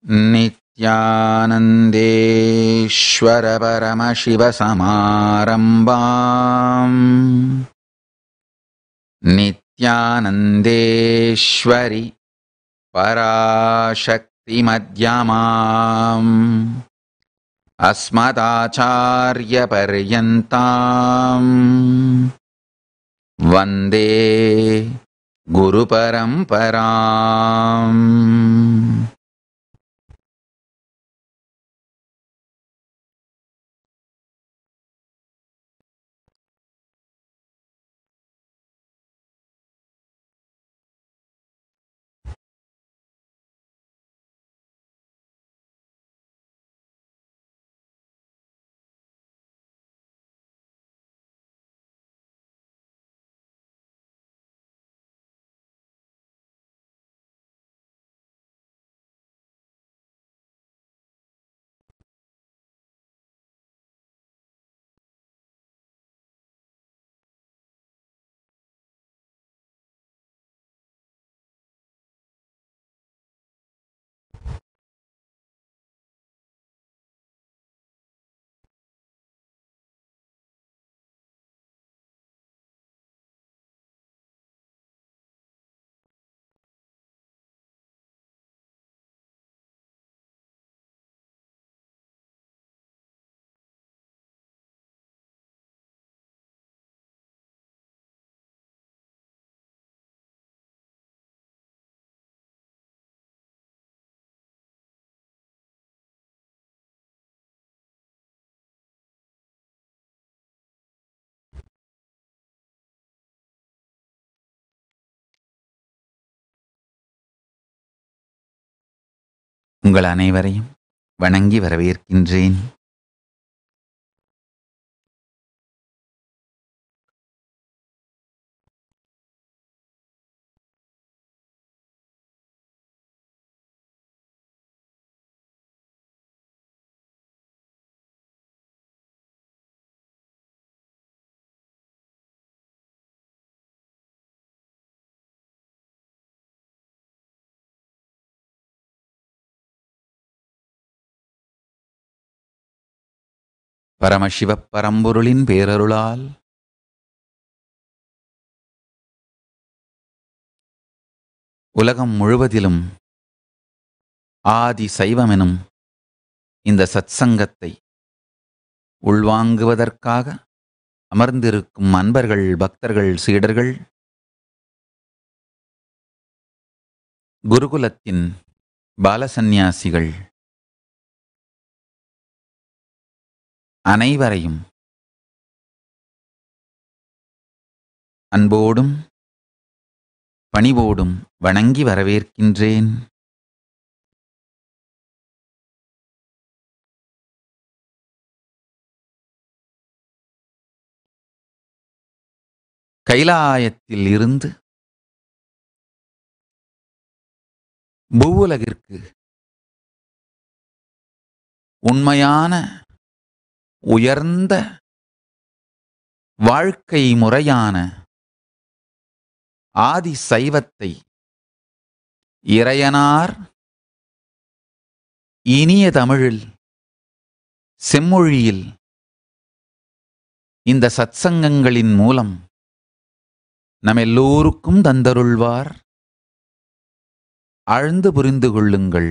नित्यानन्देश्वरपरमशिवसमारम्भाम् नित्यानन्देश्वरि पराशक्तिमध्यमाम् अस्मदाचार्यपर्यन्ताम् वन्दे गुरुपरम्पराम् உங்கள் அனைவரையும் வணங்கி வரவேற்கின்றேன் பரமசிவப் பரம்பொருளின் பேரருளால் உலகம் முழுவதிலும் ஆதி சைவமெனும் இந்த சத்சங்கத்தை உள்வாங்குவதற்காக அமர்ந்திருக்கும் அன்பர்கள் பக்தர்கள் சீடர்கள் குருகுலத்தின் பாலசந்நியாசிகள் அனைவரையும் அன்போடும் பணிவோடும் வணங்கி வரவேற்கின்றேன் கைலாயத்தில் இருந்து பூவுலகிற்கு உண்மையான உயர்ந்த வாழ்க்கை முறையான ஆதி சைவத்தை இறையனார் இனிய தமிழில் செம்மொழியில் இந்த சத்சங்கங்களின் மூலம் நம் எல்லோருக்கும் தந்தருள்வார் ஆழ்ந்து புரிந்து கொள்ளுங்கள்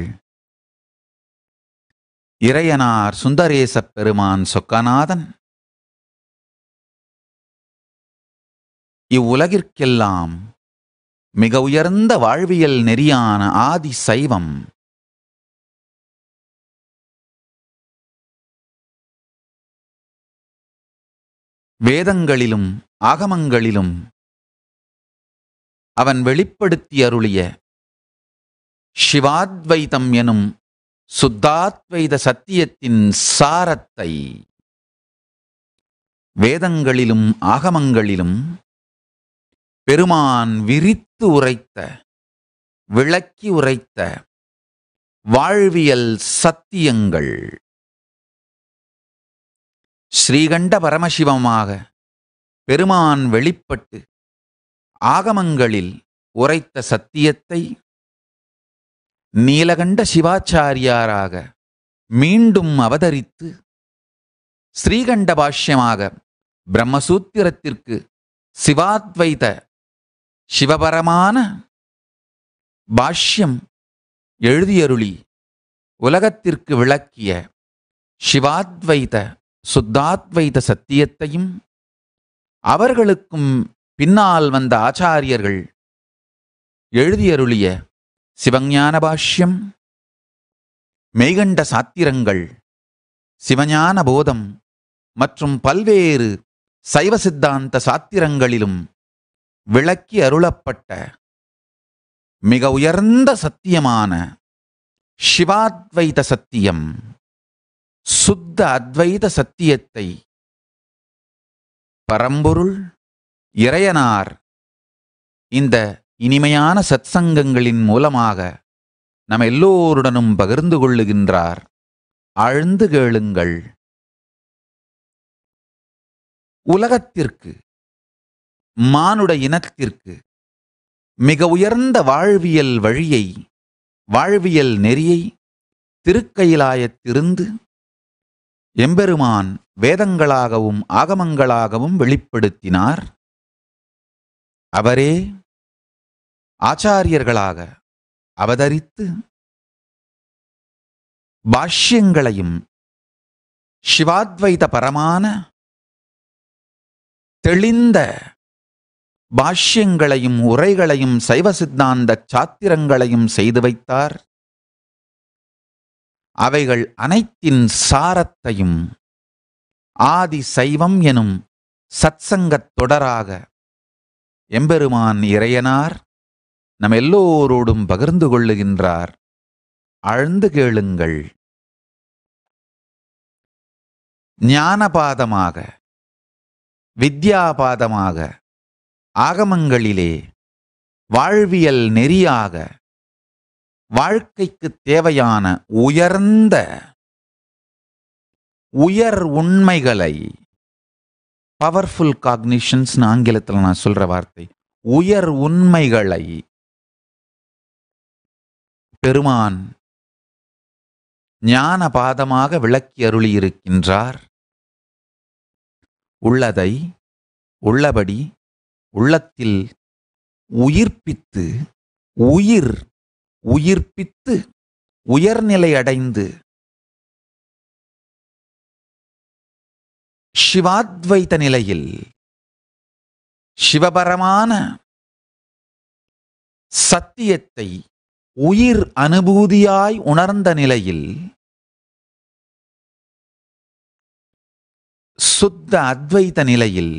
இறையனார் சுந்தரேசப் பெருமான் சொக்கநாதன் இவ்வுலகிற்கெல்லாம் மிக உயர்ந்த வாழ்வியல் நெறியான ஆதி சைவம் வேதங்களிலும் ஆகமங்களிலும் அவன் வெளிப்படுத்தி அருளிய சிவாத்வைதம் எனும் சுத்தாத்வைத சத்தியத்தின் சாரத்தை வேதங்களிலும் ஆகமங்களிலும் பெருமான் விரித்து உரைத்த விளக்கி உரைத்த வாழ்வியல் சத்தியங்கள் ஸ்ரீகண்ட பரமசிவமாக பெருமான் வெளிப்பட்டு ஆகமங்களில் உரைத்த சத்தியத்தை நீலகண்ட சிவாச்சாரியாராக மீண்டும் அவதரித்து ஸ்ரீகண்ட பாஷ்யமாக பிரம்மசூத்திரத்திற்கு சிவாத்வைத சிவபரமான பாஷ்யம் எழுதியருளி உலகத்திற்கு விளக்கிய சிவாத்வைத சுத்தாத்வைத சத்தியத்தையும் அவர்களுக்கும் பின்னால் வந்த ஆச்சாரியர்கள் எழுதியருளிய சிவஞான பாஷ்யம் மெய்கண்ட சாத்திரங்கள் சிவஞான போதம் மற்றும் பல்வேறு சைவ சித்தாந்த சாத்திரங்களிலும் விளக்கி அருளப்பட்ட மிக உயர்ந்த சத்தியமான சிவாத்வைத சத்தியம் சுத்த அத்வைத சத்தியத்தை பரம்பொருள் இறையனார் இந்த இனிமையான சத்சங்கங்களின் மூலமாக நம் எல்லோருடனும் பகிர்ந்து கொள்ளுகின்றார் ஆழ்ந்து கேளுங்கள் உலகத்திற்கு மானுட இனத்திற்கு மிக உயர்ந்த வாழ்வியல் வழியை வாழ்வியல் நெறியை திருக்கயிலாயத்திருந்து எம்பெருமான் வேதங்களாகவும் ஆகமங்களாகவும் வெளிப்படுத்தினார் அவரே ஆச்சாரியர்களாக அவதரித்து பாஷ்யங்களையும் சிவாத்வைத பரமான தெளிந்த பாஷ்யங்களையும் உரைகளையும் சைவ சித்தாந்த சாத்திரங்களையும் செய்து வைத்தார் அவைகள் அனைத்தின் சாரத்தையும் ஆதி சைவம் எனும் சத்சங்கத் தொடராக எம்பெருமான் இறையனார் நம் எல்லோரோடும் பகிர்ந்து கொள்ளுகின்றார் ஆழ்ந்து கேளுங்கள் ஞானபாதமாக வித்யாபாதமாக ஆகமங்களிலே வாழ்வியல் நெறியாக வாழ்க்கைக்கு தேவையான உயர்ந்த உயர் உண்மைகளை பவர்ஃபுல் காக்னிஷன்ஸ் ஆங்கிலத்தில் நான் சொல்ற வார்த்தை உயர் உண்மைகளை பெருமான் ஞான பாதமாக விளக்கி அருளியிருக்கின்றார் உள்ளதை உள்ளபடி உள்ளத்தில் உயிர்ப்பித்து உயிர் உயிர்ப்பித்து உயர்நிலை அடைந்து சிவாத்வைத நிலையில் சிவபரமான சத்தியத்தை உயிர் அனுபூதியாய் உணர்ந்த நிலையில் சுத்த அத்வைத நிலையில்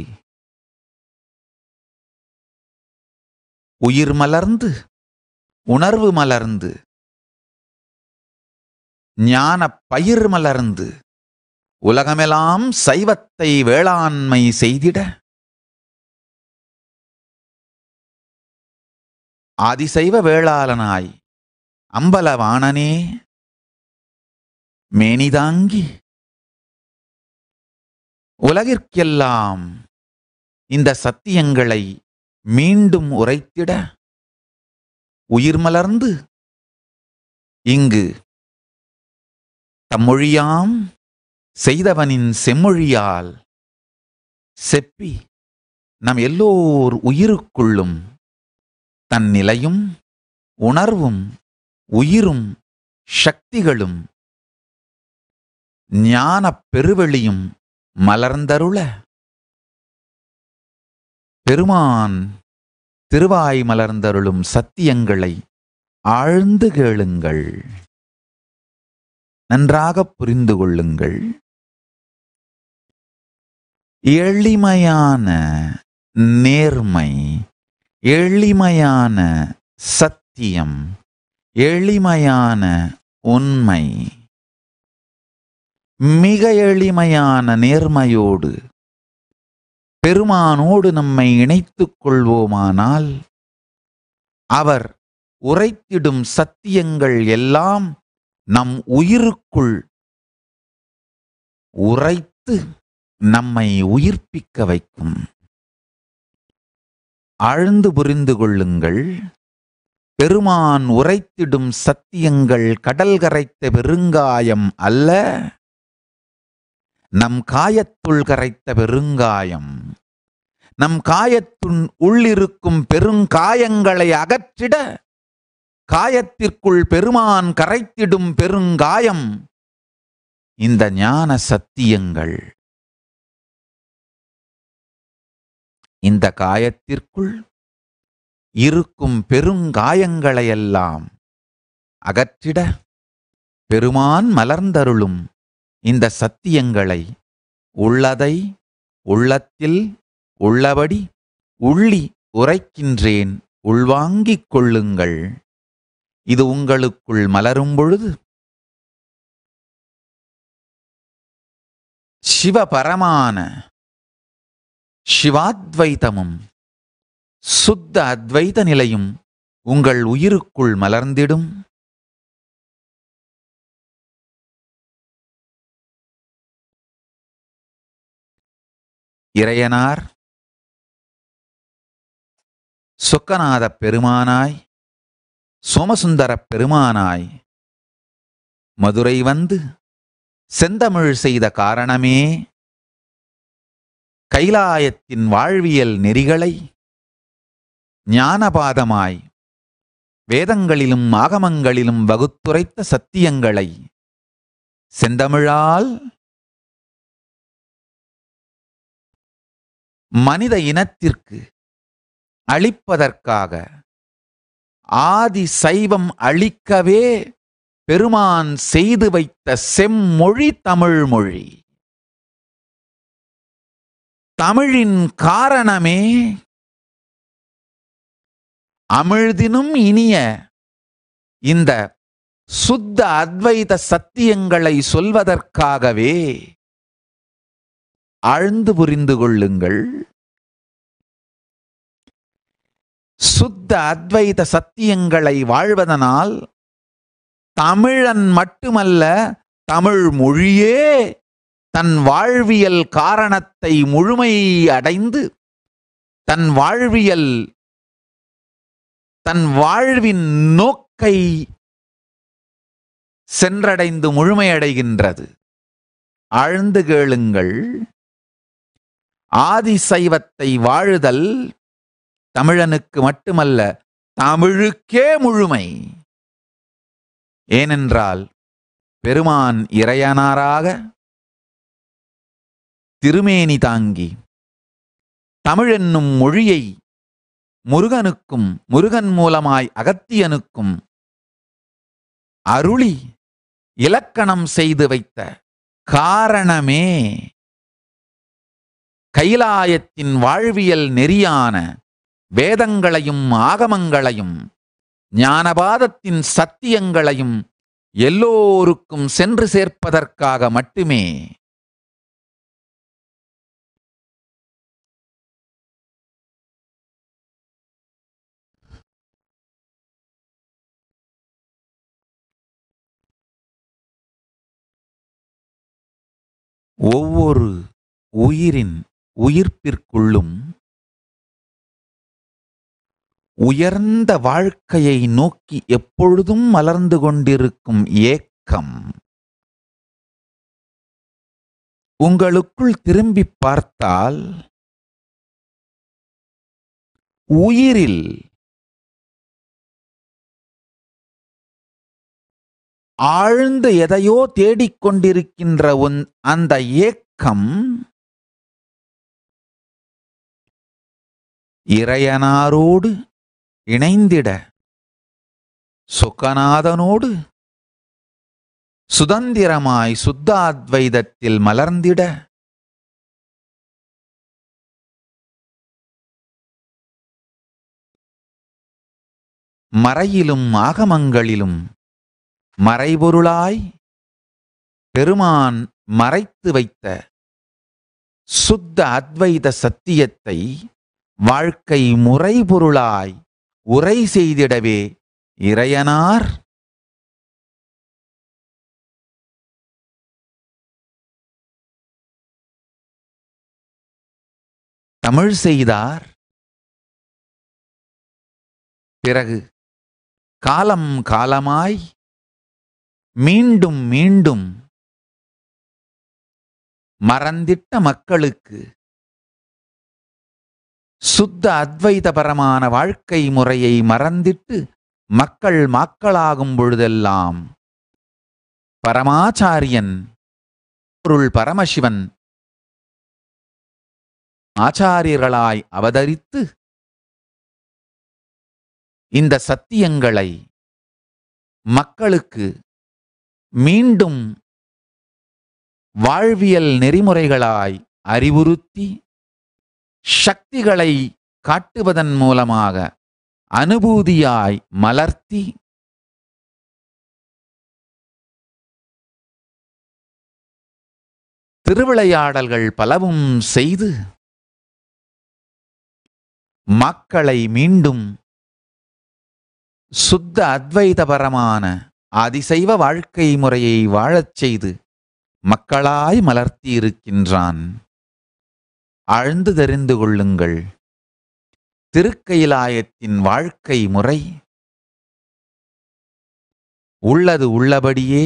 உயிர் மலர்ந்து உணர்வு மலர்ந்து ஞான பயிர் மலர்ந்து உலகமெல்லாம் சைவத்தை வேளாண்மை செய்திட ஆதிசைவ வேளாளனாய் அம்பலவாணனே மேனிதாங்கி உலகிற்கெல்லாம் இந்த சத்தியங்களை மீண்டும் உரைத்திட உயிர் மலர்ந்து இங்கு தம்மொழியாம் செய்தவனின் செம்மொழியால் செப்பி நம் எல்லோர் உயிருக்குள்ளும் தன் நிலையும் உணர்வும் உயிரும் சக்திகளும் ஞானப் பெருவெளியும் மலர்ந்தருள பெருமான் திருவாய் மலர்ந்தருளும் சத்தியங்களை ஆழ்ந்து கேளுங்கள் நன்றாக புரிந்து கொள்ளுங்கள் எளிமையான நேர்மை எளிமையான சத்தியம் எளிமையான உண்மை மிக எளிமையான நேர்மையோடு பெருமானோடு நம்மை இணைத்துக் கொள்வோமானால் அவர் உரைத்திடும் சத்தியங்கள் எல்லாம் நம் உயிருக்குள் உரைத்து நம்மை உயிர்ப்பிக்க வைக்கும் ஆழ்ந்து புரிந்து கொள்ளுங்கள் பெருமான் உரைத்திடும் சத்தியங்கள் கடல் கரைத்த பெருங்காயம் அல்ல நம் காயத்துள் கரைத்த பெருங்காயம் நம் காயத்துன் உள்ளிருக்கும் பெருங்காயங்களை அகற்றிட காயத்திற்குள் பெருமான் கரைத்திடும் பெருங்காயம் இந்த ஞான சத்தியங்கள் இந்த காயத்திற்குள் இருக்கும் பெருங்காயங்களையெல்லாம் அகற்றிட பெருமான் மலர்ந்தருளும் இந்த சத்தியங்களை உள்ளதை உள்ளத்தில் உள்ளபடி உள்ளி உரைக்கின்றேன் உள்வாங்கிக் கொள்ளுங்கள் இது உங்களுக்குள் மலரும் பொழுது சிவபரமான சிவாத்வைதமும் சுத்த அத்வைத நிலையும் உங்கள் உயிருக்குள் மலர்ந்திடும் இறையனார் சொக்கநாதப் பெருமானாய் சோமசுந்தரப் பெருமானாய் மதுரை வந்து செந்தமிழ் செய்த காரணமே கைலாயத்தின் வாழ்வியல் நெறிகளை ஞானபாதமாய் வேதங்களிலும் ஆகமங்களிலும் வகுத்துரைத்த சத்தியங்களை செந்தமிழால் மனித இனத்திற்கு அளிப்பதற்காக ஆதி சைவம் அளிக்கவே பெருமான் செய்து வைத்த செம்மொழி தமிழ் மொழி தமிழின் காரணமே அமிழ்தினும் இனிய இந்த சுத்த அத்வைத சத்தியங்களை சொல்வதற்காகவே ஆழ்ந்து புரிந்து கொள்ளுங்கள் சுத்த அத்வைத சத்தியங்களை வாழ்வதனால் தமிழன் மட்டுமல்ல தமிழ் மொழியே தன் வாழ்வியல் காரணத்தை முழுமை அடைந்து தன் வாழ்வியல் தன் வாழ்வின் நோக்கை சென்றடைந்து முழுமையடைகின்றது ஆழ்ந்து கேளுங்கள் ஆதி சைவத்தை வாழுதல் தமிழனுக்கு மட்டுமல்ல தமிழுக்கே முழுமை ஏனென்றால் பெருமான் இறையனாராக திருமேனி தாங்கி தமிழென்னும் மொழியை முருகனுக்கும் முருகன் மூலமாய் அகத்தியனுக்கும் அருளி இலக்கணம் செய்து வைத்த காரணமே கைலாயத்தின் வாழ்வியல் நெறியான வேதங்களையும் ஆகமங்களையும் ஞானபாதத்தின் சத்தியங்களையும் எல்லோருக்கும் சென்று சேர்ப்பதற்காக மட்டுமே ஒவ்வொரு உயிரின் உயிர்ப்பிற்குள்ளும் உயர்ந்த வாழ்க்கையை நோக்கி எப்பொழுதும் மலர்ந்து கொண்டிருக்கும் ஏக்கம் உங்களுக்குள் திரும்பி பார்த்தால் உயிரில் ஆழ்ந்து எதையோ தேடிக்கொண்டிருக்கின்ற உன் அந்த ஏக்கம் இறையனாரோடு இணைந்திட சுகநாதனோடு சுதந்திரமாய் சுத்தாத்வைதத்தில் மலர்ந்திட மறையிலும் ஆகமங்களிலும் மறைபொருளாய் பெருமான் மறைத்து வைத்த சுத்த அத்வைத சத்தியத்தை வாழ்க்கை முறைபொருளாய் உரை செய்திடவே இறையனார் தமிழ் செய்தார் பிறகு காலம் காலமாய் மீண்டும் மீண்டும் மறந்திட்ட மக்களுக்கு சுத்த அத்வைதபரமான வாழ்க்கை முறையை மறந்திட்டு மக்கள் மாக்களாகும் பொழுதெல்லாம் பரமாச்சாரியன் பொருள் பரமசிவன் ஆச்சாரியர்களாய் அவதரித்து இந்த சத்தியங்களை மக்களுக்கு மீண்டும் வாழ்வியல் நெறிமுறைகளாய் அறிவுறுத்தி சக்திகளை காட்டுவதன் மூலமாக அனுபூதியாய் மலர்த்தி திருவிளையாடல்கள் பலவும் செய்து மக்களை மீண்டும் சுத்த அத்வைதபரமான அதிசைவ வாழ்க்கை முறையை வாழச் செய்து மக்களாய் மலர்த்தி இருக்கின்றான் ஆழ்ந்து தெரிந்து கொள்ளுங்கள் திருக்கயிலாயத்தின் வாழ்க்கை முறை உள்ளது உள்ளபடியே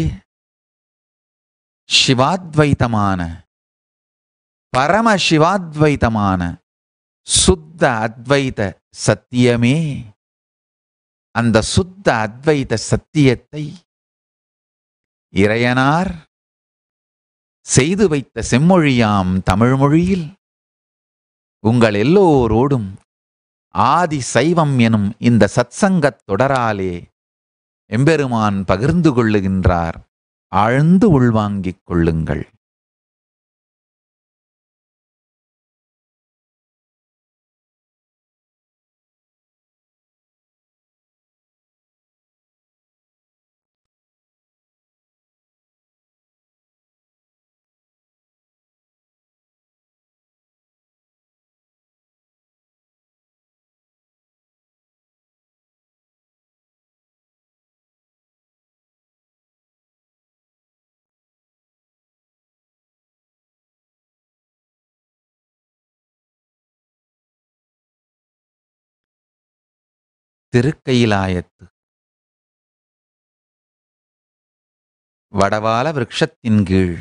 சிவாத்வைதமான பரம சிவாத்வைதமான சுத்த அத்வைத சத்தியமே அந்த சுத்த அத்வைத சத்தியத்தை இறையனார் செய்து வைத்த செம்மொழியாம் தமிழ்மொழியில் உங்கள் எல்லோரோடும் ஆதி சைவம் எனும் இந்த சத்சங்கத் தொடராலே எம்பெருமான் பகிர்ந்து கொள்ளுகின்றார் ஆழ்ந்து உள்வாங்கிக் கொள்ளுங்கள் திருக்கயிலாயத்து வடவால விருட்சத்தின் கீழ்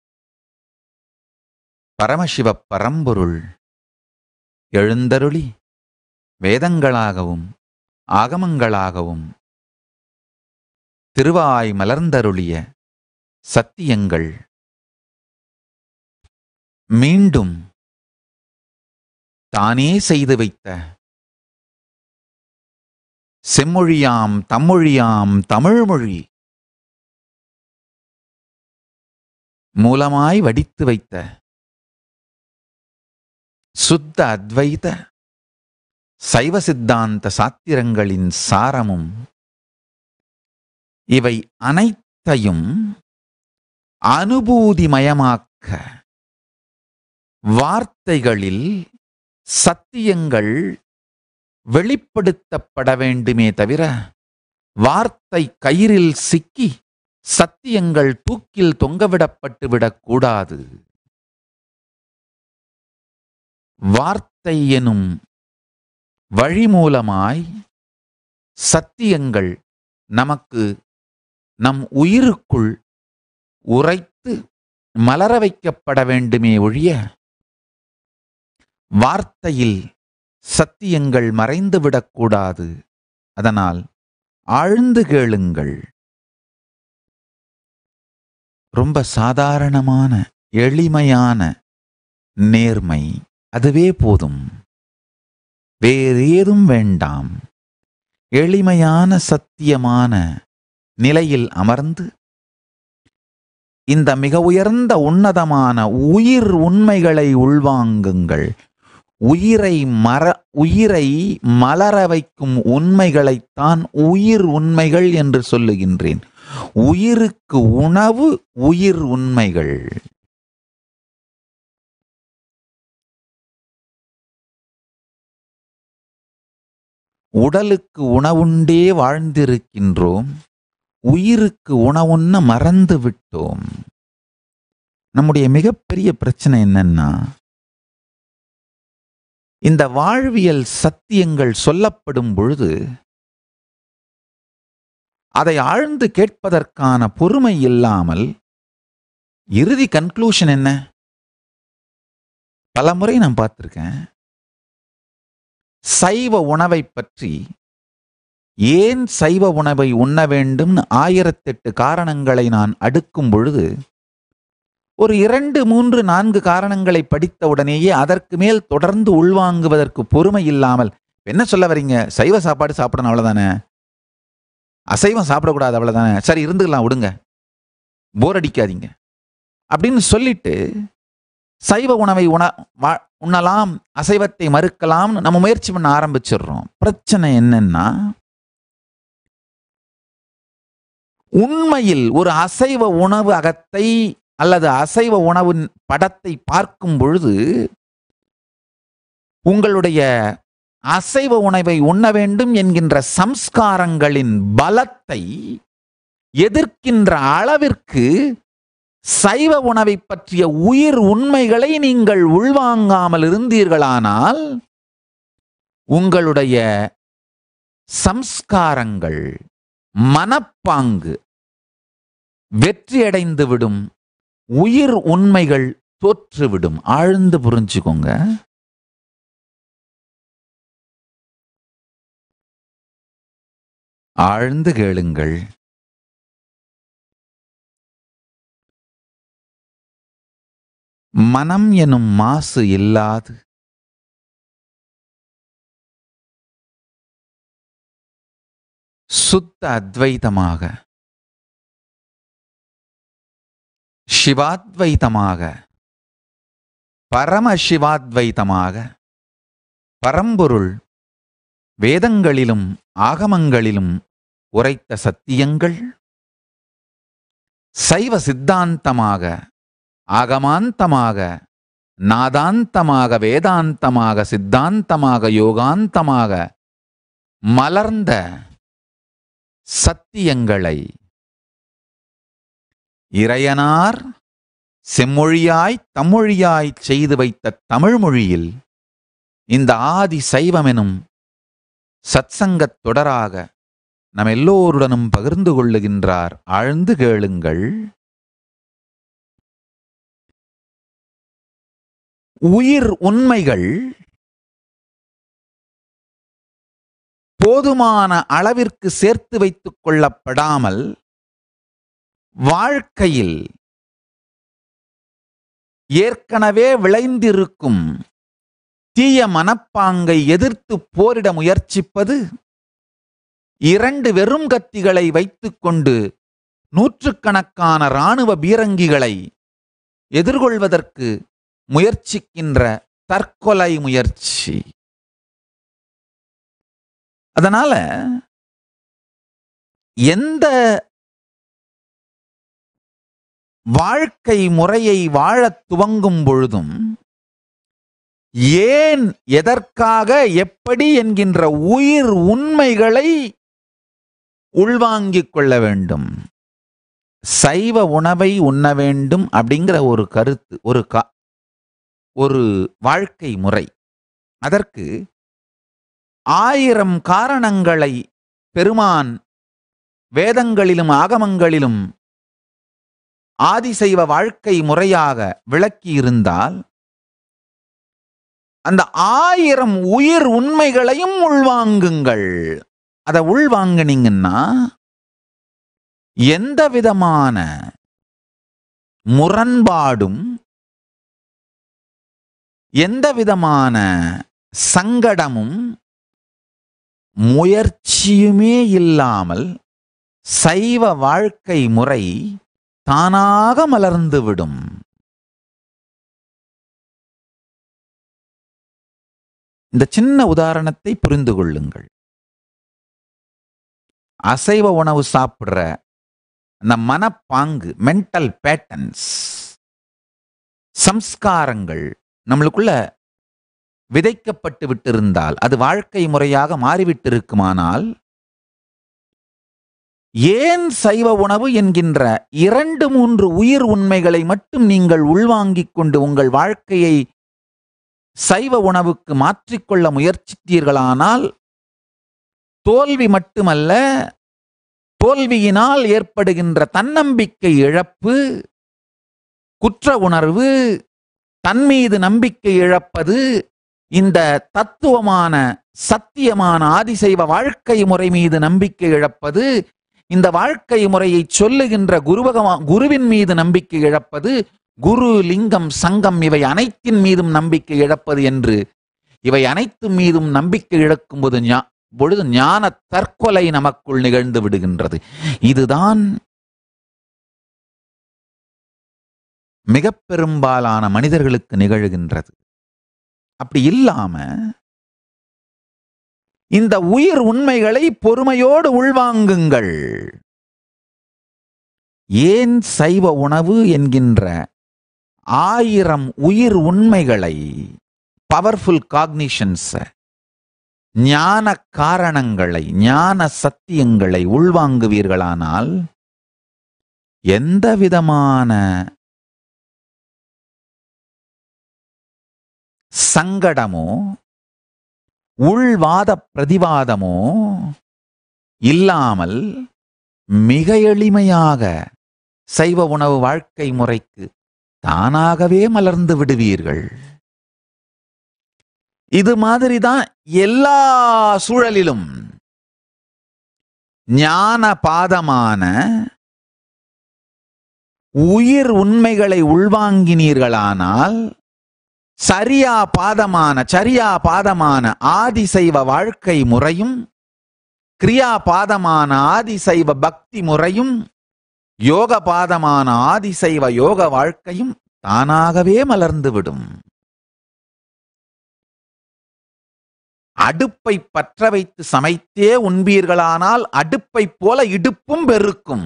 பரமசிவப் பரம்பொருள் எழுந்தருளி வேதங்களாகவும் ஆகமங்களாகவும் திருவாய் மலர்ந்தருளிய சத்தியங்கள் மீண்டும் தானே செய்து வைத்த செம்மொழியாம் தம்மொழியாம் தமிழ்மொழி மூலமாய் வடித்து வைத்த சுத்த அத்வைத சைவ சித்தாந்த சாத்திரங்களின் சாரமும் இவை அனைத்தையும் அனுபூதிமயமாக்க வார்த்தைகளில் சத்தியங்கள் வெளிப்படுத்தப்பட வேண்டுமே தவிர வார்த்தை கயிறில் சிக்கி சத்தியங்கள் தூக்கில் தொங்கவிடப்பட்டு விடக்கூடாது வார்த்தை எனும் வழி மூலமாய் சத்தியங்கள் நமக்கு நம் உயிருக்குள் உரைத்து மலர வைக்கப்பட வேண்டுமே ஒழிய வார்த்தையில் சத்தியங்கள் மறைந்துவிடக்கூடாது அதனால் ஆழ்ந்து கேளுங்கள் ரொம்ப சாதாரணமான எளிமையான நேர்மை அதுவே போதும் வேறு ஏதும் வேண்டாம் எளிமையான சத்தியமான நிலையில் அமர்ந்து இந்த மிக உயர்ந்த உன்னதமான உயிர் உண்மைகளை உள்வாங்குங்கள் உயிரை மர உயிரை மலர வைக்கும் உண்மைகளைத்தான் உயிர் உண்மைகள் என்று சொல்லுகின்றேன் உயிருக்கு உணவு உயிர் உண்மைகள் உடலுக்கு உணவுண்டே வாழ்ந்திருக்கின்றோம் உயிருக்கு உணவுண்ண மறந்து விட்டோம் நம்முடைய மிகப்பெரிய பிரச்சனை என்னன்னா இந்த வாழ்வியல் சத்தியங்கள் சொல்லப்படும் பொழுது அதை ஆழ்ந்து கேட்பதற்கான பொறுமை இல்லாமல் இறுதி கன்க்ளூஷன் என்ன பல முறை நான் பார்த்திருக்கேன் சைவ உணவை பற்றி ஏன் சைவ உணவை உண்ண வேண்டும்னு ஆயிரத்தெட்டு காரணங்களை நான் அடுக்கும் பொழுது ஒரு இரண்டு மூன்று நான்கு காரணங்களை படித்த உடனேயே அதற்கு மேல் தொடர்ந்து உள்வாங்குவதற்கு பொறுமை இல்லாமல் என்ன சொல்ல வரீங்க சைவ சாப்பாடு சாப்பிடணும் அவ்வளவுதானே அசைவம் சாப்பிடக்கூடாது அவ்வளவுதானே சரி இருந்துக்கலாம் விடுங்க போர் அடிக்காதீங்க அப்படின்னு சொல்லிட்டு சைவ உணவை உண வா- உண்ணலாம் அசைவத்தை மறுக்கலாம்னு நம்ம முயற்சி பண்ண ஆரம்பிச்சிடுறோம் பிரச்சனை என்னன்னா உண்மையில் ஒரு அசைவ உணவு அகத்தை அல்லது அசைவ உணவின் படத்தை பார்க்கும் பொழுது உங்களுடைய அசைவ உணவை உண்ண வேண்டும் என்கின்ற சம்ஸ்காரங்களின் பலத்தை எதிர்க்கின்ற அளவிற்கு சைவ உணவை பற்றிய உயிர் உண்மைகளை நீங்கள் உள்வாங்காமல் இருந்தீர்களானால் உங்களுடைய சம்ஸ்காரங்கள் மனப்பாங்கு வெற்றியடைந்து விடும் உயிர் உண்மைகள் தோற்றுவிடும் ஆழ்ந்து புரிஞ்சுக்கோங்க ஆழ்ந்து கேளுங்கள் மனம் எனும் மாசு இல்லாது சுத்த அத்வைதமாக சிவாத்வைதமாக பரம சிவாத்வைதமாக பரம்பொருள் வேதங்களிலும் ஆகமங்களிலும் உரைத்த சத்தியங்கள் சைவ சித்தாந்தமாக ஆகமாந்தமாக நாதாந்தமாக வேதாந்தமாக சித்தாந்தமாக யோகாந்தமாக மலர்ந்த சத்தியங்களை இறையனார் செம்மொழியாய் தம்மொழியாய் செய்து வைத்த தமிழ் மொழியில் இந்த ஆதி சைவமெனும் சத்சங்கத் தொடராக நம் எல்லோருடனும் பகிர்ந்து கொள்ளுகின்றார் ஆழ்ந்து கேளுங்கள் உயிர் உண்மைகள் போதுமான அளவிற்கு சேர்த்து வைத்துக் கொள்ளப்படாமல் வாழ்க்கையில் ஏற்கனவே விளைந்திருக்கும் தீய மனப்பாங்கை எதிர்த்து போரிட முயற்சிப்பது இரண்டு வெறும் கத்திகளை வைத்துக்கொண்டு நூற்றுக்கணக்கான இராணுவ பீரங்கிகளை எதிர்கொள்வதற்கு முயற்சிக்கின்ற தற்கொலை முயற்சி அதனால எந்த வாழ்க்கை முறையை வாழத் துவங்கும் பொழுதும் ஏன் எதற்காக எப்படி என்கின்ற உயிர் உண்மைகளை உள்வாங்கிக் கொள்ள வேண்டும் சைவ உணவை உண்ண வேண்டும் அப்படிங்கிற ஒரு கருத்து ஒரு கா ஒரு வாழ்க்கை முறை அதற்கு ஆயிரம் காரணங்களை பெருமான் வேதங்களிலும் ஆகமங்களிலும் ஆதிசைவ வாழ்க்கை முறையாக விளக்கியிருந்தால் அந்த ஆயிரம் உயிர் உண்மைகளையும் உள்வாங்குங்கள் அதை உள்வாங்கினீங்கன்னா எந்த விதமான முரண்பாடும் எந்த விதமான சங்கடமும் முயற்சியுமே இல்லாமல் சைவ வாழ்க்கை முறை தானாக மலர்ந்துவிடும் இந்த சின்ன உதாரணத்தை புரிந்து கொள்ளுங்கள் அசைவ உணவு சாப்பிடுற அந்த மனப்பாங்கு மென்டல் பேட்டர்ன்ஸ் சம்ஸ்காரங்கள் நம்மளுக்குள்ள விதைக்கப்பட்டு விட்டிருந்தால் அது வாழ்க்கை முறையாக மாறிவிட்டிருக்குமானால் ஏன் சைவ உணவு என்கின்ற இரண்டு மூன்று உயிர் உண்மைகளை மட்டும் நீங்கள் உள்வாங்கிக் கொண்டு உங்கள் வாழ்க்கையை சைவ உணவுக்கு மாற்றிக்கொள்ள முயற்சித்தீர்களானால் தோல்வி மட்டுமல்ல தோல்வியினால் ஏற்படுகின்ற தன்னம்பிக்கை இழப்பு குற்ற உணர்வு தன்மீது நம்பிக்கை இழப்பது இந்த தத்துவமான சத்தியமான ஆதிசைவ வாழ்க்கை முறை மீது நம்பிக்கை இழப்பது இந்த வாழ்க்கை முறையை சொல்லுகின்ற குருவகமா குருவின் மீது நம்பிக்கை இழப்பது குரு லிங்கம் சங்கம் இவை அனைத்தின் மீதும் நம்பிக்கை இழப்பது என்று இவை அனைத்து மீதும் நம்பிக்கை இழக்கும்போது ஞா- பொழுது ஞான தற்கொலை நமக்குள் நிகழ்ந்து விடுகின்றது இதுதான் மிக பெரும்பாலான மனிதர்களுக்கு நிகழ்கின்றது அப்படி இல்லாம இந்த உயிர் உண்மைகளை பொறுமையோடு உள்வாங்குங்கள் ஏன் சைவ உணவு என்கின்ற ஆயிரம் உயிர் உண்மைகளை பவர்ஃபுல் காக்னிஷன்ஸ் ஞான காரணங்களை ஞான சத்தியங்களை உள்வாங்குவீர்களானால் எந்த விதமான சங்கடமோ உள்வாத பிரதிவாதமோ இல்லாமல் மிக எளிமையாக சைவ உணவு வாழ்க்கை முறைக்கு தானாகவே மலர்ந்து விடுவீர்கள் இது மாதிரிதான் எல்லா சூழலிலும் ஞான பாதமான உயிர் உண்மைகளை உள்வாங்கினீர்களானால் சரியா பாதமான சரியா பாதமான ஆதிசைவ வாழ்க்கை முறையும் கிரியா பாதமான ஆதிசைவ பக்தி முறையும் யோக பாதமான ஆதிசைவ யோக வாழ்க்கையும் தானாகவே மலர்ந்துவிடும் அடுப்பை பற்ற வைத்து சமைத்தே உண்பீர்களானால் அடுப்பைப் போல இடுப்பும் பெருக்கும்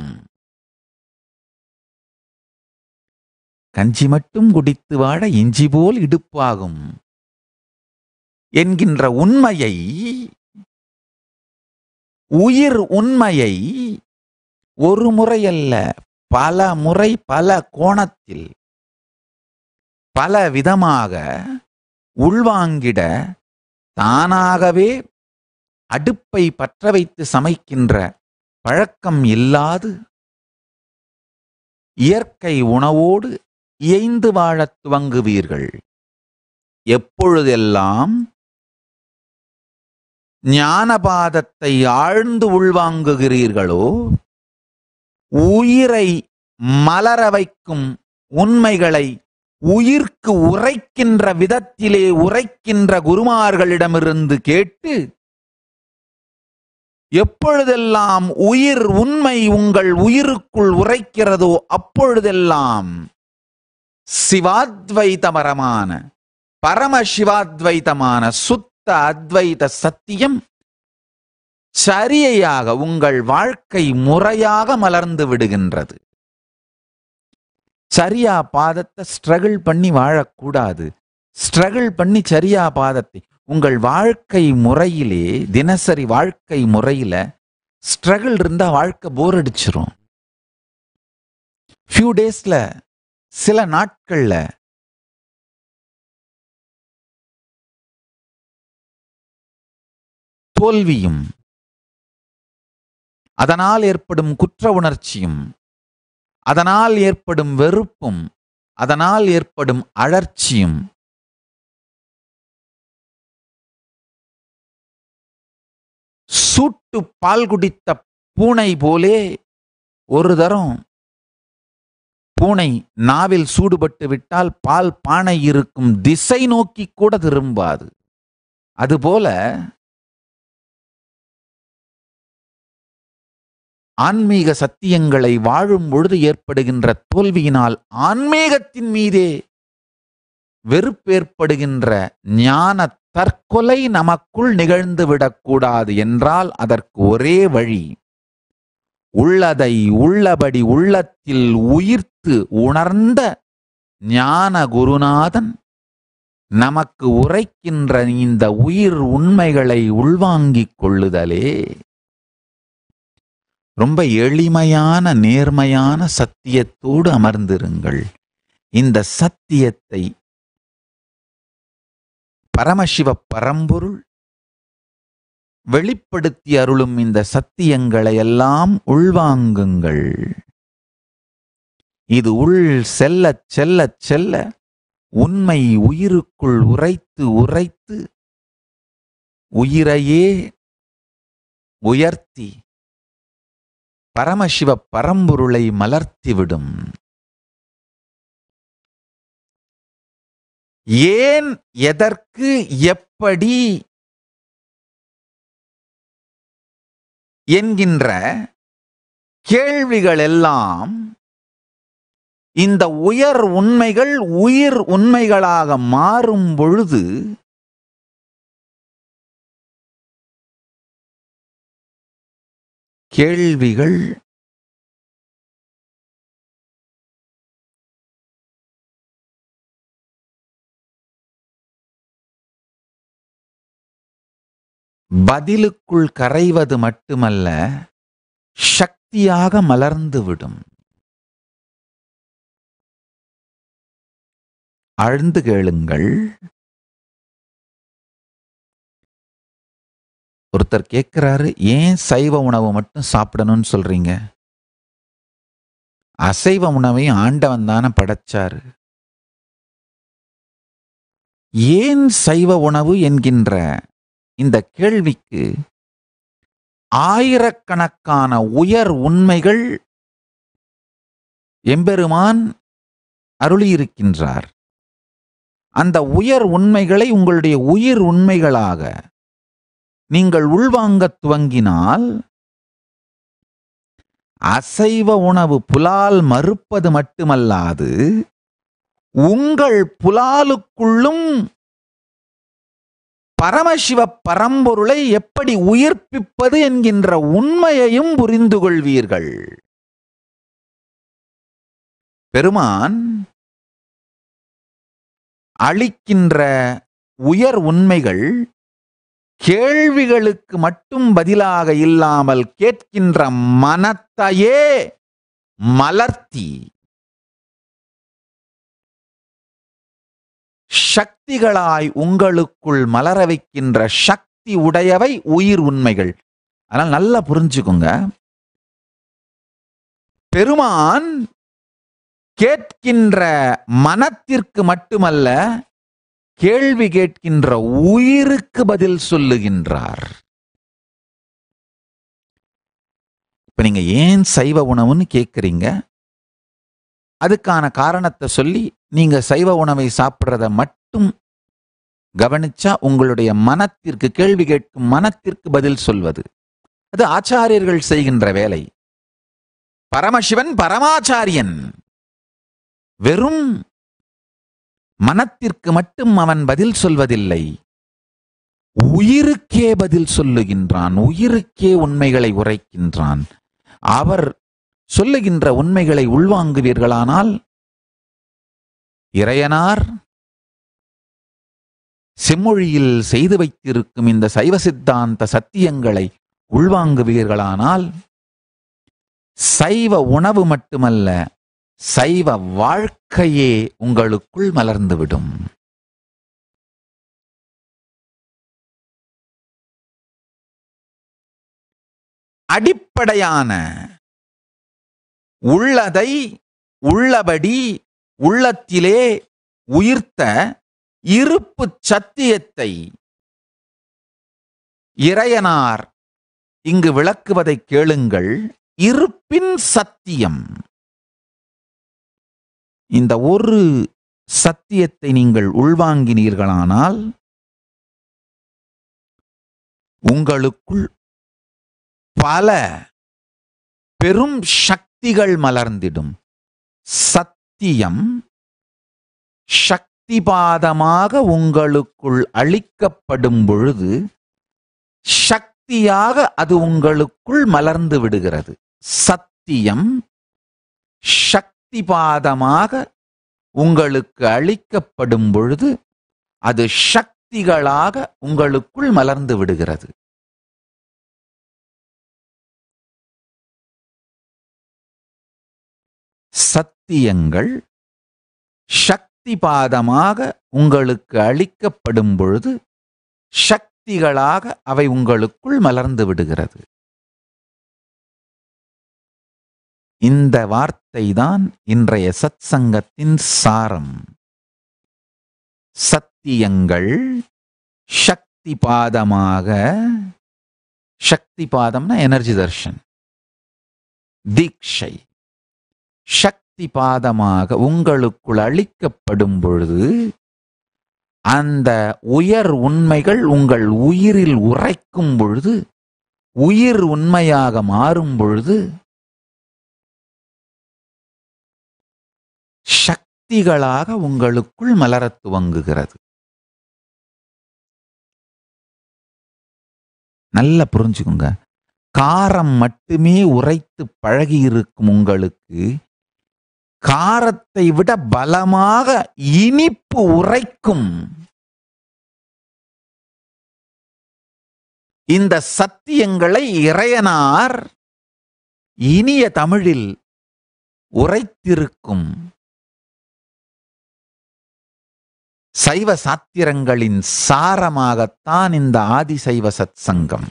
கஞ்சி மட்டும் குடித்து வாழ இஞ்சி போல் இடுப்பாகும் என்கின்ற உண்மையை உயிர் உண்மையை ஒரு முறை அல்ல பல முறை பல கோணத்தில் பல விதமாக உள்வாங்கிட தானாகவே அடுப்பை பற்ற வைத்து சமைக்கின்ற பழக்கம் இல்லாது இயற்கை உணவோடு இயைந்து வாழத் துவங்குவீர்கள் எப்பொழுதெல்லாம் ஞானபாதத்தை ஆழ்ந்து உள்வாங்குகிறீர்களோ உயிரை மலர வைக்கும் உண்மைகளை உயிர்க்கு உரைக்கின்ற விதத்திலே உரைக்கின்ற குருமார்களிடமிருந்து கேட்டு எப்பொழுதெல்லாம் உயிர் உண்மை உங்கள் உயிருக்குள் உரைக்கிறதோ அப்பொழுதெல்லாம் சிவாத்வைதமரமான பரம சிவாத்வைதமான சுத்த அத்வைத சத்தியம் சரியாக உங்கள் வாழ்க்கை முறையாக மலர்ந்து விடுகின்றது சரியா பாதத்தை ஸ்ட்ரகிள் பண்ணி வாழக்கூடாது ஸ்ட்ரகிள் பண்ணி சரியா பாதத்தை உங்கள் வாழ்க்கை முறையிலே தினசரி வாழ்க்கை முறையில ஸ்ட்ரகிள் இருந்தா வாழ்க்கை போர் அடிச்சிரும் ஃபியூ டேஸ்ல சில நாட்கள்ல தோல்வியும் அதனால் ஏற்படும் குற்ற உணர்ச்சியும் அதனால் ஏற்படும் வெறுப்பும் அதனால் ஏற்படும் அழற்சியும் சூட்டு பால் குடித்த பூனை போலே ஒரு தரம் பூனை நாவில் சூடுபட்டு விட்டால் பால் பானை இருக்கும் திசை நோக்கி கூட திரும்பாது அதுபோல ஆன்மீக சத்தியங்களை வாழும் பொழுது ஏற்படுகின்ற தோல்வியினால் ஆன்மீகத்தின் மீதே வெறுப்பேற்படுகின்ற ஞான தற்கொலை நமக்குள் நிகழ்ந்து விடக்கூடாது என்றால் அதற்கு ஒரே வழி உள்ளதை உள்ளபடி உள்ளத்தில் உயிர்த்து உணர்ந்த ஞான குருநாதன் நமக்கு உரைக்கின்ற இந்த உயிர் உண்மைகளை உள்வாங்கிக் கொள்ளுதலே ரொம்ப எளிமையான நேர்மையான சத்தியத்தோடு அமர்ந்திருங்கள் இந்த சத்தியத்தை பரமசிவ பரம்பொருள் வெளிப்படுத்தி அருளும் இந்த சத்தியங்களை எல்லாம் உள்வாங்குங்கள் இது உள் செல்லச் செல்லச் செல்ல உண்மை உயிருக்குள் உரைத்து உரைத்து உயிரையே உயர்த்தி பரமசிவ பரம்பொருளை மலர்த்திவிடும் ஏன் எதற்கு எப்படி என்கின்ற கேள்விகள் எல்லாம் இந்த உயர் உண்மைகள் உயிர் உண்மைகளாக மாறும் பொழுது கேள்விகள் பதிலுக்குள் கரைவது மட்டுமல்ல சக்தியாக மலர்ந்துவிடும் ஆழ்ந்து கேளுங்கள் ஒருத்தர் கேட்கிறாரு ஏன் சைவ உணவு மட்டும் சாப்பிடணும்னு சொல்றீங்க அசைவ உணவையும் ஆண்டவன் தானே படைச்சாரு ஏன் சைவ உணவு என்கின்ற இந்த கேள்விக்கு ஆயிரக்கணக்கான உயர் உண்மைகள் எம்பெருமான் அருளியிருக்கின்றார் அந்த உயர் உண்மைகளை உங்களுடைய உயிர் உண்மைகளாக நீங்கள் உள்வாங்கத் துவங்கினால் அசைவ உணவு புலால் மறுப்பது மட்டுமல்லாது உங்கள் புலாலுக்குள்ளும் பரமசிவ பரம்பொருளை எப்படி உயிர்ப்பிப்பது என்கின்ற உண்மையையும் புரிந்து கொள்வீர்கள் பெருமான் அளிக்கின்ற உயர் உண்மைகள் கேள்விகளுக்கு மட்டும் பதிலாக இல்லாமல் கேட்கின்ற மனத்தையே மலர்த்தி சக்திகளாய் உங்களுக்குள் மலர வைக்கின்ற சக்தி உடையவை உயிர் உண்மைகள் அதனால் நல்லா புரிஞ்சுக்குங்க பெருமான் கேட்கின்ற மனத்திற்கு மட்டுமல்ல கேள்வி கேட்கின்ற உயிருக்கு பதில் சொல்லுகின்றார் இப்ப நீங்க ஏன் சைவ உணவுன்னு கேட்குறீங்க அதுக்கான காரணத்தை சொல்லி நீங்க சைவ உணவை சாப்பிட்றத மட்டும் கவனிச்சா உங்களுடைய மனத்திற்கு கேள்வி கேட்கும் மனத்திற்கு பதில் சொல்வது அது ஆச்சாரியர்கள் செய்கின்ற வேலை பரமசிவன் பரமாச்சாரியன் வெறும் மனத்திற்கு மட்டும் அவன் பதில் சொல்வதில்லை உயிருக்கே பதில் சொல்லுகின்றான் உயிருக்கே உண்மைகளை உரைக்கின்றான் அவர் சொல்லுகின்ற உண்மைகளை உள்வாங்குவீர்களானால் இறையனார் செம்மொழியில் செய்து வைத்திருக்கும் இந்த சைவ சித்தாந்த சத்தியங்களை உள்வாங்குவீர்களானால் சைவ உணவு மட்டுமல்ல சைவ வாழ்க்கையே உங்களுக்குள் மலர்ந்துவிடும் அடிப்படையான உள்ளதை உள்ளபடி உள்ளத்திலே உயிர்த்த இருப்பு சத்தியத்தை இறையனார் இங்கு விளக்குவதை கேளுங்கள் இருப்பின் சத்தியம் இந்த ஒரு சத்தியத்தை நீங்கள் உள்வாங்கினீர்களானால் உங்களுக்குள் பல பெரும் சக்திகள் மலர்ந்திடும் சத்தியம் சக்திபாதமாக உங்களுக்குள் அளிக்கப்படும் பொழுது சக்தியாக அது உங்களுக்குள் மலர்ந்து விடுகிறது சத்தியம் சக்திபாதமாக உங்களுக்கு அளிக்கப்படும் பொழுது அது சக்திகளாக உங்களுக்குள் மலர்ந்து விடுகிறது சத்தியங்கள் சக்திபாதமாக உங்களுக்கு அளிக்கப்படும் பொழுது சக்தி சக்திகளாக அவை உங்களுக்குள் மலர்ந்து விடுகிறது இந்த வார்த்தை தான் இன்றைய சத்சங்கத்தின் சாரம் சத்தியங்கள் சக்தி பாதமாக சக்தி பாதம்னா எனர்ஜி தர்ஷன் தீட்சை சக்தி பாதமாக உங்களுக்குள் அளிக்கப்படும் பொழுது அந்த உயர் உண்மைகள் உங்கள் உயிரில் உரைக்கும் பொழுது உயிர் உண்மையாக மாறும் பொழுது சக்திகளாக உங்களுக்குள் மலரத் துவங்குகிறது நல்லா புரிஞ்சுக்குங்க காரம் மட்டுமே உரைத்து பழகி இருக்கும் உங்களுக்கு காரத்தை விட பலமாக இனிப்பு உரைக்கும் இந்த சத்தியங்களை இறையனார் இனிய தமிழில் உரைத்திருக்கும் சைவ சாத்திரங்களின் சாரமாகத்தான் இந்த ஆதிசைவ சத்சங்கம்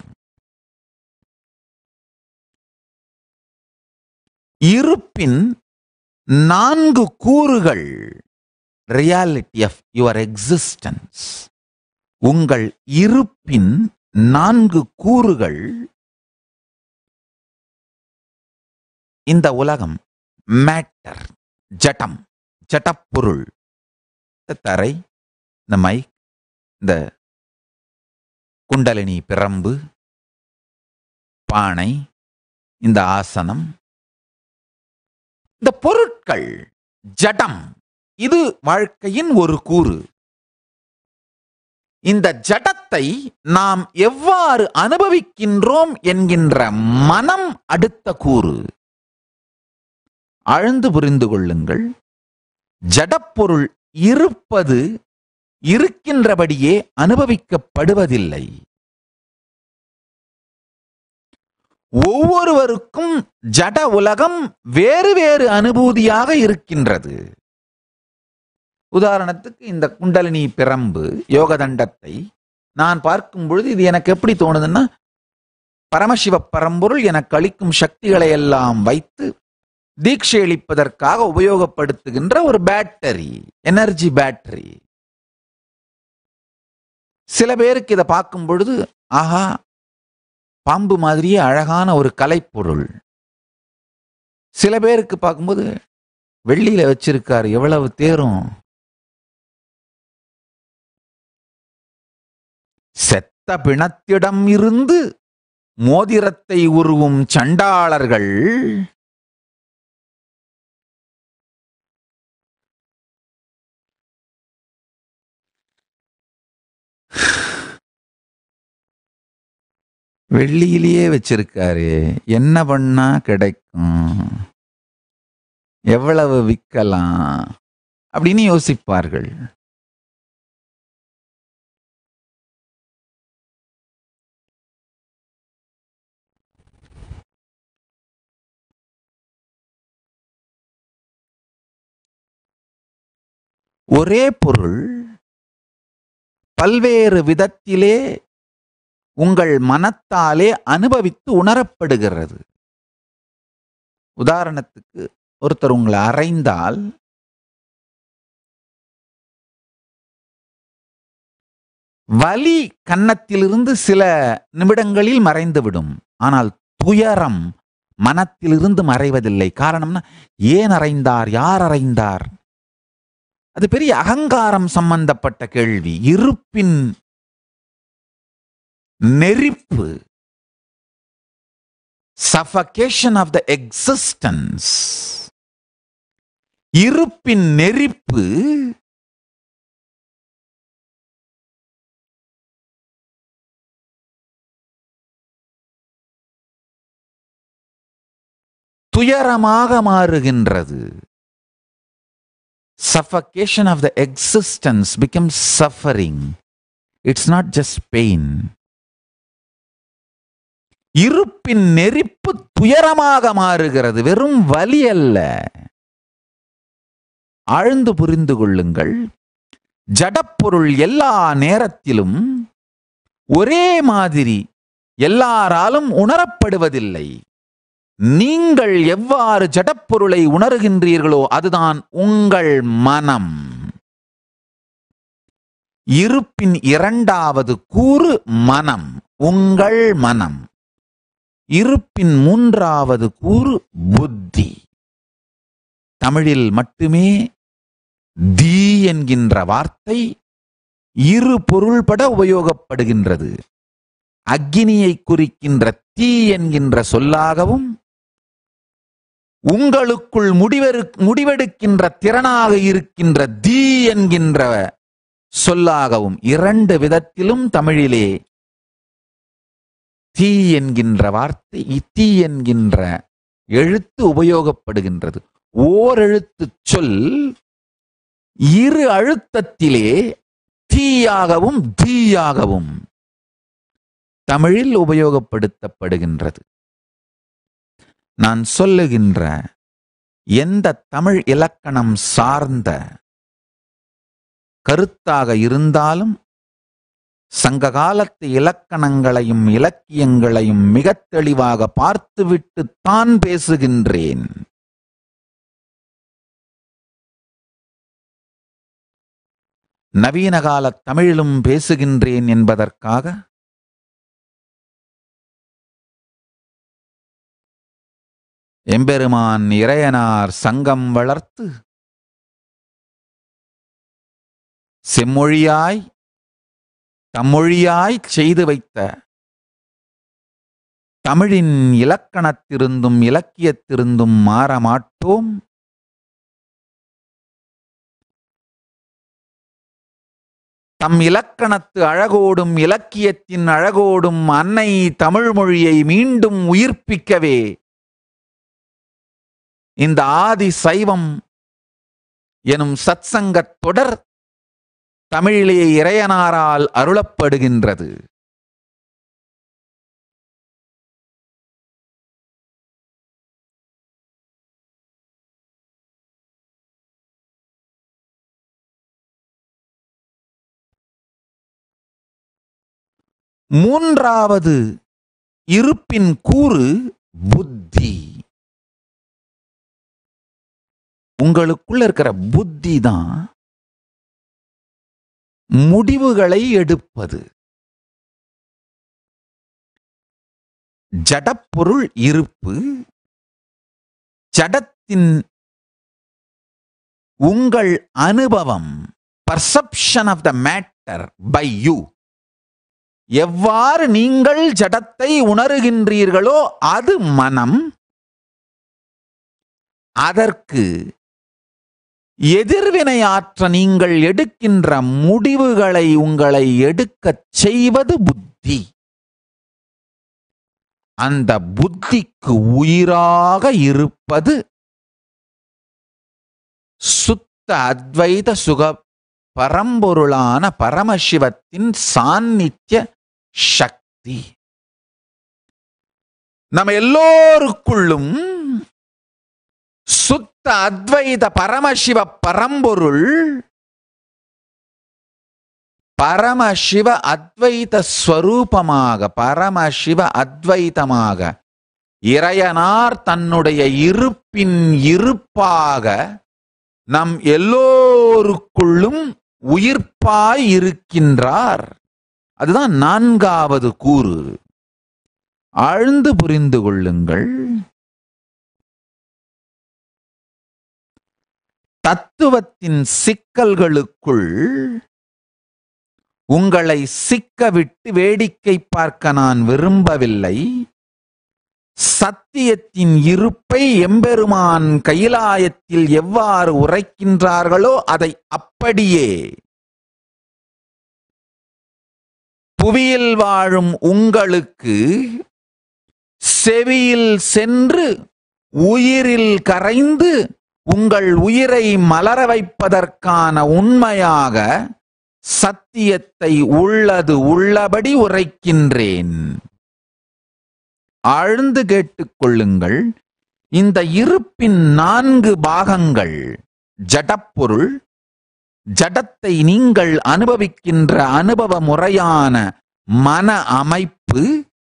இருப்பின் நான்கு கூறுகள் ரியாலிட்டி ஆஃப் யுவர் எக்ஸிஸ்டன்ஸ் உங்கள் இருப்பின் நான்கு கூறுகள் இந்த உலகம் மேட்டர் ஜட்டம் ஜட்டப்பொருள் இந்த தரை இந்த மைக் இந்த குண்டலினி பிரம்பு பானை இந்த ஆசனம் இந்த பொருட்கள் ஜடம் இது வாழ்க்கையின் ஒரு கூறு இந்த ஜடத்தை நாம் எவ்வாறு அனுபவிக்கின்றோம் என்கின்ற மனம் அடுத்த கூறு ஆழ்ந்து புரிந்து கொள்ளுங்கள் ஜடப்பொருள் இருப்பது இருக்கின்றபடியே அனுபவிக்கப்படுவதில்லை ஒவ்வொருவருக்கும் ஜட உலகம் வேறு வேறு அனுபூதியாக இருக்கின்றது உதாரணத்துக்கு இந்த குண்டலினி பிரம்பு யோகதண்டத்தை நான் பார்க்கும் பொழுது இது எனக்கு எப்படி தோணுதுன்னா பரமசிவ பரம்பொருள் எனக்கு அளிக்கும் சக்திகளை எல்லாம் வைத்து தீட்சை அளிப்பதற்காக உபயோகப்படுத்துகின்ற ஒரு பேட்டரி எனர்ஜி பேட்டரி சில பேருக்கு இதை பார்க்கும் பொழுது ஆஹா பாம்பு மாதிரியே அழகான ஒரு கலைப்பொருள் சில பேருக்கு பார்க்கும்போது வெள்ளியில வச்சிருக்காரு எவ்வளவு தேரும் செத்த பிணத்திடம் இருந்து மோதிரத்தை உருவும் சண்டாளர்கள் வெள்ளியிலேயே வச்சிருக்காரு என்ன பண்ணா கிடைக்கும் எவ்வளவு விற்கலாம் அப்படின்னு யோசிப்பார்கள் ஒரே பொருள் பல்வேறு விதத்திலே உங்கள் மனத்தாலே அனுபவித்து உணரப்படுகிறது உதாரணத்துக்கு ஒருத்தர் உங்களை அறைந்தால் வலி கன்னத்திலிருந்து சில நிமிடங்களில் மறைந்துவிடும் ஆனால் துயரம் மனத்திலிருந்து மறைவதில்லை காரணம்னா ஏன் அறைந்தார் யார் அறைந்தார் அது பெரிய அகங்காரம் சம்பந்தப்பட்ட கேள்வி இருப்பின் நெருப்பு சஃபகேஷன் ஆஃப் த எக்ஸிஸ்டன்ஸ் இருப்பின் நெருப்பு துயரமாக மாறுகின்றது suffocation of the existence becomes suffering. It's not just pain. இருப்பின் நெருப்பு துயரமாக மாறுகிறது வெறும் வலி அல்ல ஆழ்ந்து புரிந்து கொள்ளுங்கள் ஜடப்பொருள் எல்லா நேரத்திலும் ஒரே மாதிரி எல்லாராலும் உணரப்படுவதில்லை நீங்கள் எவ்வாறு ஜடப்பொருளை உணர்கின்றீர்களோ அதுதான் உங்கள் மனம் இருப்பின் இரண்டாவது கூறு மனம் உங்கள் மனம் இருப்பின் மூன்றாவது கூறு புத்தி தமிழில் மட்டுமே தீ என்கின்ற வார்த்தை இரு பொருள்பட உபயோகப்படுகின்றது அக்கினியை குறிக்கின்ற தீ என்கின்ற சொல்லாகவும் உங்களுக்குள் முடிவெடு முடிவெடுக்கின்ற திறனாக இருக்கின்ற தீ என்கின்ற சொல்லாகவும் இரண்டு விதத்திலும் தமிழிலே தீ என்கின்ற வார்த்தை தீ என்கின்ற எழுத்து உபயோகப்படுகின்றது ஓரெழுத்து சொல் இரு அழுத்தத்திலே தீயாகவும் தீயாகவும் தமிழில் உபயோகப்படுத்தப்படுகின்றது நான் சொல்லுகின்ற எந்த தமிழ் இலக்கணம் சார்ந்த கருத்தாக இருந்தாலும் சங்க காலத்து இலக்கணங்களையும் இலக்கியங்களையும் மிகத் தெளிவாக பார்த்துவிட்டு தான் பேசுகின்றேன் நவீன கால தமிழிலும் பேசுகின்றேன் என்பதற்காக எம்பெருமான் இறையனார் சங்கம் வளர்த்து செம்மொழியாய் தம்மொழியாய் செய்து வைத்த தமிழின் இலக்கணத்திருந்தும் இலக்கியத்திருந்தும் மாற மாட்டோம் தம் இலக்கணத்து அழகோடும் இலக்கியத்தின் அழகோடும் அன்னை தமிழ் மொழியை மீண்டும் உயிர்ப்பிக்கவே இந்த ஆதி சைவம் எனும் சத்சங்கத் தொடர் தமிழிலே இறையனாரால் அருளப்படுகின்றது மூன்றாவது இருப்பின் கூறு புத்தி உங்களுக்குள்ள இருக்கிற புத்தி தான் முடிவுகளை எடுப்பது ஜடப்பொருள் இருப்பு ஜடத்தின் உங்கள் அனுபவம் perception of the matter by you எவ்வாறு நீங்கள் ஜடத்தை உணருகின்றீர்களோ அது மனம் அதற்கு எதிர்வினையாற்ற நீங்கள் எடுக்கின்ற முடிவுகளை உங்களை எடுக்கச் செய்வது புத்தி அந்த புத்திக்கு உயிராக இருப்பது சுத்த அத்வைத சுக பரம்பொருளான பரமசிவத்தின் சாநித்திய சக்தி நம்ம எல்லோருக்குள்ளும் சுத்த அத்வைத பரமசிவ பரம்பொருள் பரமசிவ அத்வைத ஸ்வரூபமாக பரமசிவ அத்வைதமாக இறையனார் தன்னுடைய இருப்பின் இருப்பாக நம் எல்லோருக்குள்ளும் உயிர்ப்பாய் இருக்கின்றார் அதுதான் நான்காவது கூறு ஆழ்ந்து புரிந்து கொள்ளுங்கள் தத்துவத்தின் சிக்கல்களுக்குள் உங்களை சிக்கவிட்டு வேடிக்கை பார்க்க நான் விரும்பவில்லை சத்தியத்தின் இருப்பை எம்பெருமான் கைலாயத்தில் எவ்வாறு உரைக்கின்றார்களோ அதை அப்படியே புவியில் வாழும் உங்களுக்கு செவியில் சென்று உயிரில் கரைந்து உங்கள் உயிரை மலர வைப்பதற்கான உண்மையாக சத்தியத்தை உள்ளது உள்ளபடி உரைக்கின்றேன் ஆழ்ந்து கேட்டுக்கொள்ளுங்கள் இந்த இருப்பின் நான்கு பாகங்கள் ஜடப்பொருள் ஜடத்தை நீங்கள் அனுபவிக்கின்ற அனுபவ முறையான மன அமைப்பு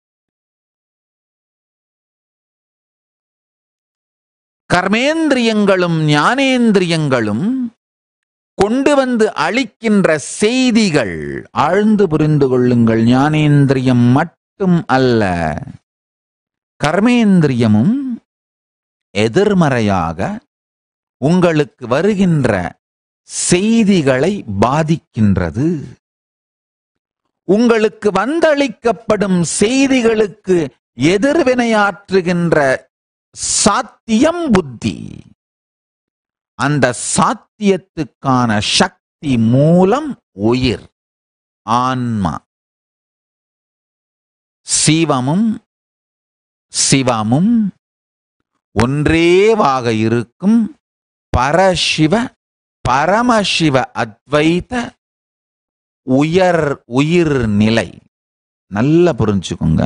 கர்மேந்திரியங்களும் ஞானேந்திரியங்களும் கொண்டு வந்து அளிக்கின்ற செய்திகள் ஆழ்ந்து புரிந்து கொள்ளுங்கள் ஞானேந்திரியம் மட்டும் அல்ல கர்மேந்திரியமும் எதிர்மறையாக உங்களுக்கு வருகின்ற செய்திகளை பாதிக்கின்றது உங்களுக்கு வந்தளிக்கப்படும் செய்திகளுக்கு எதிர்வினையாற்றுகின்ற சாத்தியம் புத்தி அந்த சாத்தியத்துக்கான சக்தி மூலம் உயிர் ஆன்மா சிவமும் சிவமும் ஒன்றேவாக இருக்கும் பரசிவ பரமசிவ அத்வைத உயர் உயிர் நிலை நல்லா புரிஞ்சுக்கோங்க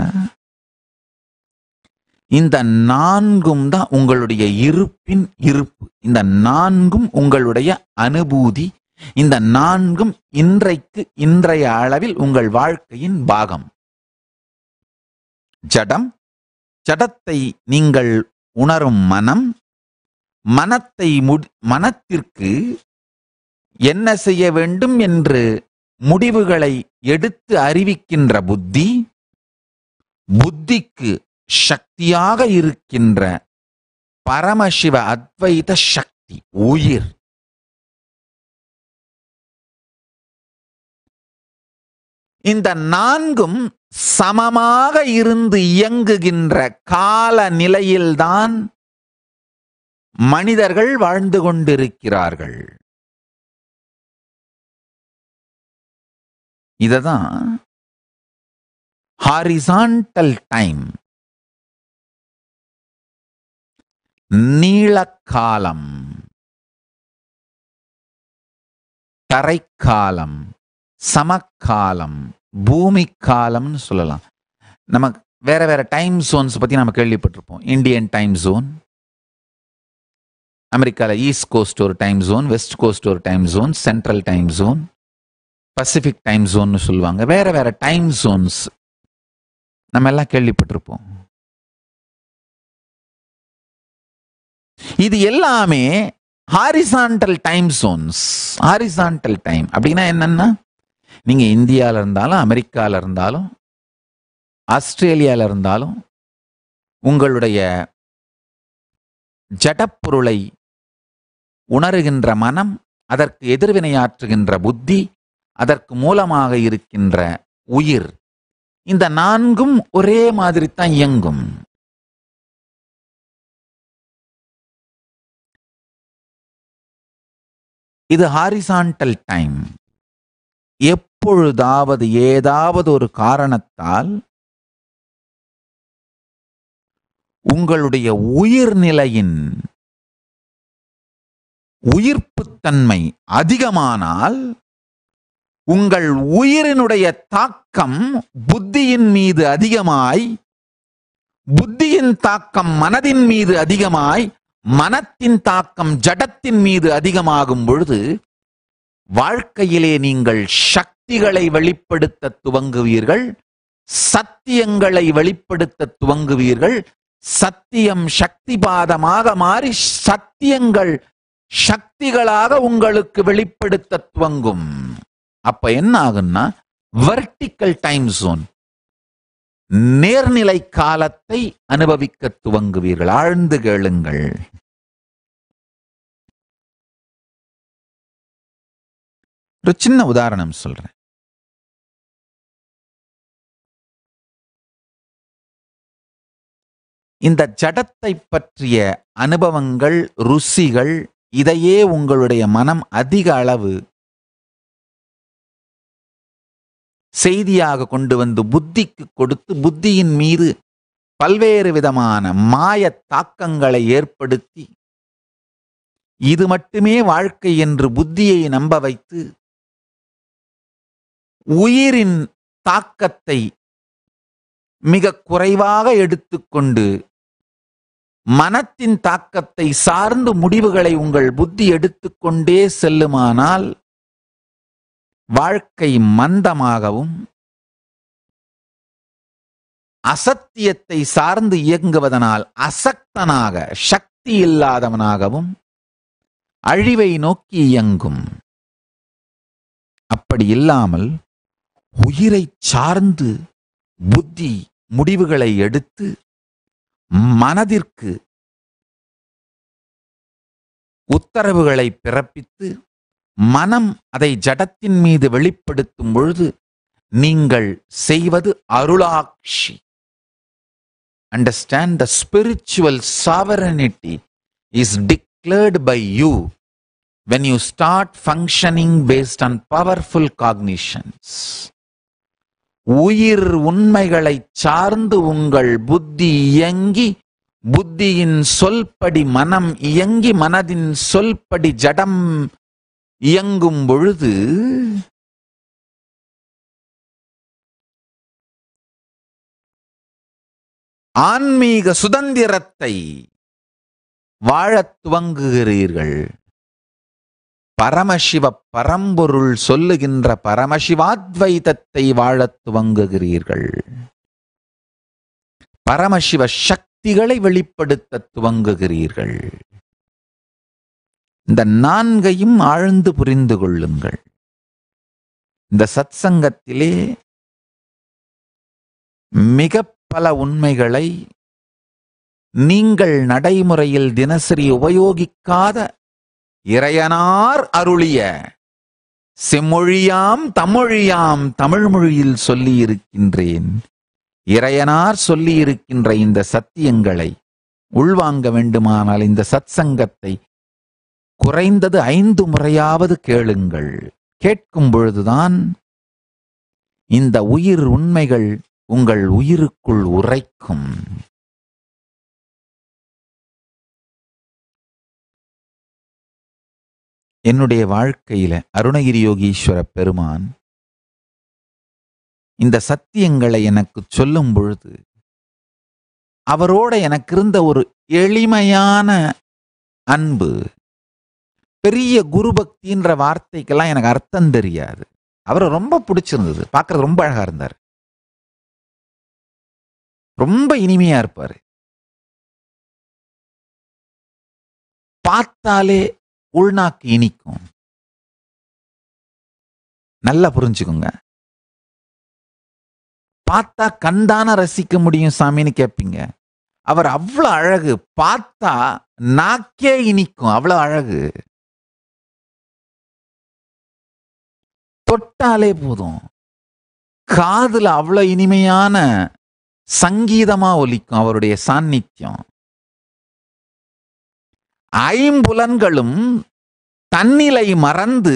இந்த நான்கும் தான் உங்களுடைய இருப்பின் இருப்பு இந்த நான்கும் உங்களுடைய அனுபூதி இந்த நான்கும் இன்றைக்கு இன்றைய அளவில் உங்கள் வாழ்க்கையின் பாகம் ஜடம் ஜடத்தை நீங்கள் உணரும் மனம் மனத்தை முடி மனத்திற்கு என்ன செய்ய வேண்டும் என்று முடிவுகளை எடுத்து அறிவிக்கின்ற புத்தி புத்திக்கு சக்தியாக இருக்கின்ற பரமசிவ அத்வைத சக்தி உயிர் இந்த நான்கும் சமமாக இருந்து இயங்குகின்ற கால நிலையில்தான் மனிதர்கள் வாழ்ந்து கொண்டிருக்கிறார்கள் இததான் ஹாரிசான்டல் டைம் நீளக்காலம் தரைக்காலம் சமக்காலம் பூமி காலம்னு சொல்லலாம் நமக்கு வேற வேற டைம் ஜோன்ஸ் பத்தி நம்ம கேள்விப்பட்டிருப்போம் இந்தியன் டைம் ஜோன் அமெரிக்காவில் ஈஸ்ட் கோஸ்ட் ஒரு டைம் ஜோன் வெஸ்ட் கோஸ்ட் ஒரு time zone central time zone Pacific time ஜோன்னு சொல்லுவாங்க வேற வேற டைம் ஜோன்ஸ் நம்ம எல்லாம் கேள்விப்பட்டிருப்போம் இது எல்லாமே horizontal time zones horizontal time அப்படின்னா என்னன்னா நீங்க இந்தியால இருந்தாலும் அமெரிக்கால இருந்தாலும் ஆஸ்திரேலியால இருந்தாலும் உங்களுடைய ஜடப்பொருளை உணருகின்ற மனம் அதற்கு எதிர்வினையாற்றுகின்ற புத்தி அதற்கு மூலமாக இருக்கின்ற உயிர் இந்த நான்கும் ஒரே மாதிரி தான் இயங்கும் இது ஹாரிசான்டல் டைம் எப்பொழுதாவது ஏதாவது ஒரு காரணத்தால் உங்களுடைய உயிர்நிலையின் உயிர்ப்புத்தன்மை அதிகமானால் உங்கள் உயிரினுடைய தாக்கம் புத்தியின் மீது அதிகமாய் புத்தியின் தாக்கம் மனதின் மீது அதிகமாய் மனத்தின் தாக்கம் ஜடத்தின் மீது அதிகமாகும் பொழுது வாழ்க்கையிலே நீங்கள் சக்திகளை வெளிப்படுத்த துவங்குவீர்கள் சத்தியங்களை வெளிப்படுத்த துவங்குவீர்கள் சத்தியம் சக்திபாதமாக மாறி சத்தியங்கள் சக்திகளாக உங்களுக்கு வெளிப்படுத்த துவங்கும் அப்ப என்ன ஆகும்னா வெர்டிக்கல் டைம் ஜோன் நேர்நிலை காலத்தை அனுபவிக்க துவங்குவீர்கள் ஆழ்ந்து கேளுங்கள் ஒரு சின்ன உதாரணம் சொல்றேன் இந்த ஜடத்தை பற்றிய அனுபவங்கள் ருசிகள் இதையே உங்களுடைய மனம் அதிக அளவு செய்தியாக கொண்டு வந்து புத்திக்கு கொடுத்து புத்தியின் மீது பல்வேறு விதமான மாய தாக்கங்களை ஏற்படுத்தி இது மட்டுமே வாழ்க்கை என்று புத்தியை நம்ப வைத்து உயிரின் தாக்கத்தை மிக குறைவாக எடுத்துக்கொண்டு மனத்தின் தாக்கத்தை சார்ந்து முடிவுகளை உங்கள் புத்தி எடுத்துக்கொண்டே செல்லுமானால் வாழ்க்கை மந்தமாகவும் அசத்தியத்தை சார்ந்து இயங்குவதனால் அசக்தனாக சக்தி இல்லாதவனாகவும் அழிவை நோக்கி இயங்கும் அப்படி இல்லாமல் உயிரை சார்ந்து புத்தி முடிவுகளை எடுத்து மனதிற்கு உத்தரவுகளை பிறப்பித்து மனம் அதை ஜடத்தின் மீது வெளிப்படுத்தும் பொழுது நீங்கள் செய்வது அருளாட்சி understand the spiritual sovereignty is declared by you when you start functioning based on powerful cognitions உயிர் உண்மைகளை சார்ந்து உங்கள் புத்தி இயங்கி புத்தியின் சொல்படி மனம் இயங்கி மனதின் சொல்படி ஜடம் இயங்கும் பொழுது ஆன்மீக சுதந்திரத்தை வாழத் துவங்குகிறீர்கள் பரமசிவ பரம்பொருள் சொல்லுகின்ற பரமசிவாத்வைதத்தை வாழத் துவங்குகிறீர்கள் பரமசிவ சக்திகளை வெளிப்படுத்த துவங்குகிறீர்கள் இந்த நான்கையும் ஆழ்ந்து புரிந்து கொள்ளுங்கள் இந்த சத்சங்கத்திலே மிக பல உண்மைகளை நீங்கள் நடைமுறையில் தினசரி உபயோகிக்காத இறையனார் அருளிய செம்மொழியாம் தமிழியாம் தமிழ் மொழியில் சொல்லி இருக்கின்றேன் இறையனார் சொல்லி இருக்கின்ற இந்த சத்தியங்களை உள்வாங்க வேண்டுமானால் இந்த சத்சங்கத்தை குறைந்தது ஐந்து முறையாவது கேளுங்கள் கேட்கும் பொழுதுதான் இந்த உயிர் உண்மைகள் உங்கள் உயிருக்குள் உரைக்கும் என்னுடைய வாழ்க்கையில அருணகிரி யோகீஸ்வர பெருமான் இந்த சத்தியங்களை எனக்கு சொல்லும் பொழுது அவரோட எனக்கு இருந்த ஒரு எளிமையான அன்பு பெரிய குரு பக்தின்ற வார்த்தைக்கெல்லாம் எனக்கு அர்த்தம் தெரியாது அவரை ரொம்ப பிடிச்சிருந்தது பார்க்கறது ரொம்ப அழகா இருந்தார் ரொம்ப இனிமையா இருப்பாரு பார்த்தாலே உள்நாக்கு இனிக்கும் நல்லா புரிஞ்சுக்கோங்க பார்த்தா கண்டான ரசிக்க முடியும் சாமின்னு கேட்பீங்க அவர் அவ்வளவு அழகு பார்த்தா நாக்கே இனிக்கும் அவ்வளவு அழகு தொட்டாலே போதும் காதுல அவ்வளவு இனிமையான சங்கீதமா ஒலிக்கும் அவருடைய சாநித்தியம் ஐம்புலன்களும் தன்னிலை மறந்து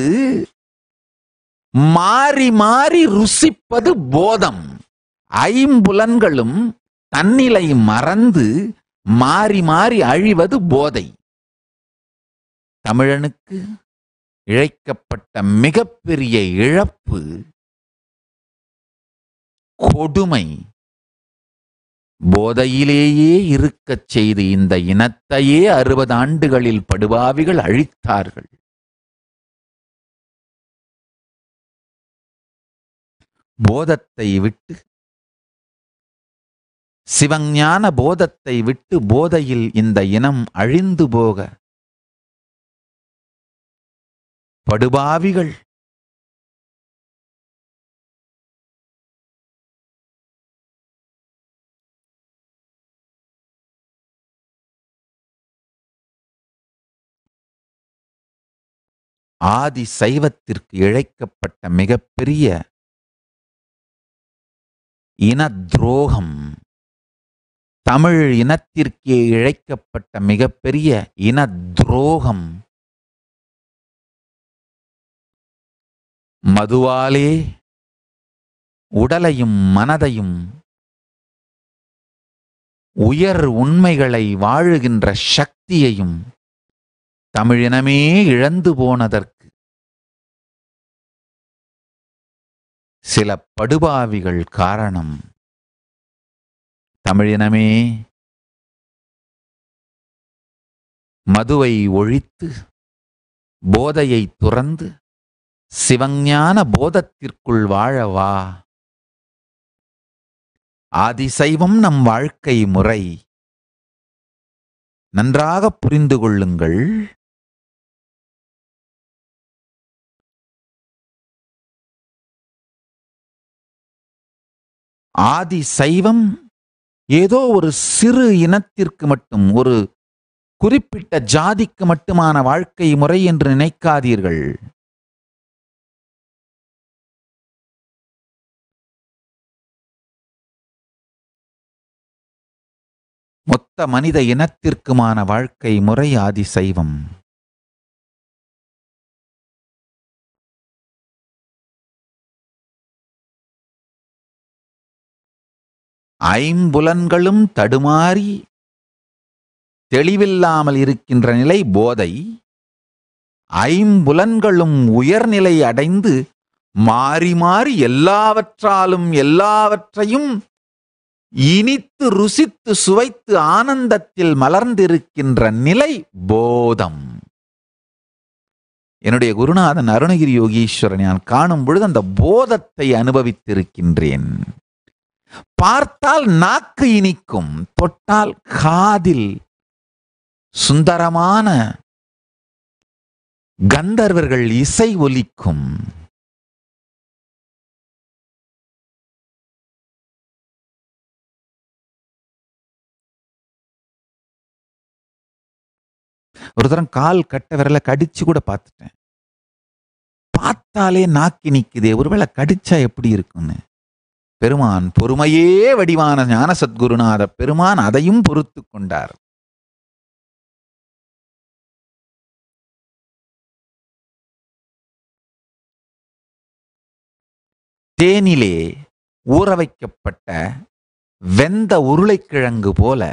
மாறி மாறி ருசிப்பது போதம் ஐம்புலன்களும் தன்னிலை மறந்து மாறி மாறி அழிவது போதை தமிழனுக்கு இழைக்கப்பட்ட மிகப்பெரிய இழப்பு கொடுமை போதையிலேயே இருக்கச் செய்து இந்த இனத்தையே அறுபது ஆண்டுகளில் படுபாவிகள் அழித்தார்கள் போதத்தை விட்டு சிவஞான போதத்தை விட்டு போதையில் இந்த இனம் அழிந்து போக படுபாவிகள் ஆதி சைவத்திற்கு இழைக்கப்பட்ட மிகப்பெரிய இன துரோகம் தமிழ் இனத்திற்கே இழைக்கப்பட்ட மிகப்பெரிய இன துரோகம் மதுவாலே உடலையும் மனதையும் உயர் உண்மைகளை வாழுகின்ற சக்தியையும் தமிழினமே இழந்து போனதற்கு சில படுபாவிகள் காரணம் தமிழினமே மதுவை ஒழித்து போதையை துறந்து சிவஞான போதத்திற்குள் வாழவா ஆதிசைவம் நம் வாழ்க்கை முறை நன்றாக புரிந்து கொள்ளுங்கள் ஆதி சைவம் ஏதோ ஒரு சிறு இனத்திற்கு மட்டும் ஒரு குறிப்பிட்ட ஜாதிக்கு மட்டுமான வாழ்க்கை முறை என்று நினைக்காதீர்கள் மொத்த மனித இனத்திற்குமான வாழ்க்கை முறை ஆதி சைவம் ஐம்புலன்களும் தடுமாறி தெளிவில்லாமல் இருக்கின்ற நிலை போதை ஐம்புலன்களும் உயர்நிலை அடைந்து மாறி மாறி எல்லாவற்றாலும் எல்லாவற்றையும் இனித்து ருசித்து சுவைத்து ஆனந்தத்தில் மலர்ந்திருக்கின்ற நிலை போதம் என்னுடைய குருநாதன் அருணகிரி யோகீஸ்வரன் நான் காணும் பொழுது அந்த போதத்தை அனுபவித்திருக்கின்றேன் பார்த்தால் நாக்கு இனிக்கும் தொட்டால் காதில் சுந்தரமான கந்தர்வர்கள் இசை ஒலிக்கும் ஒரு தரம் கால் கட்ட விரல கடிச்சு கூட பார்த்துட்டேன் பார்த்தாலே நாக்கி நிக்குதே ஒருவேளை கடிச்சா எப்படி இருக்கும்னு பெருமான் பொறுமையே வடிவான ஞான சத்குருநாத பெருமான் அதையும் பொறுத்து கொண்டார் தேனிலே ஊற வைக்கப்பட்ட வெந்த உருளைக்கிழங்கு போல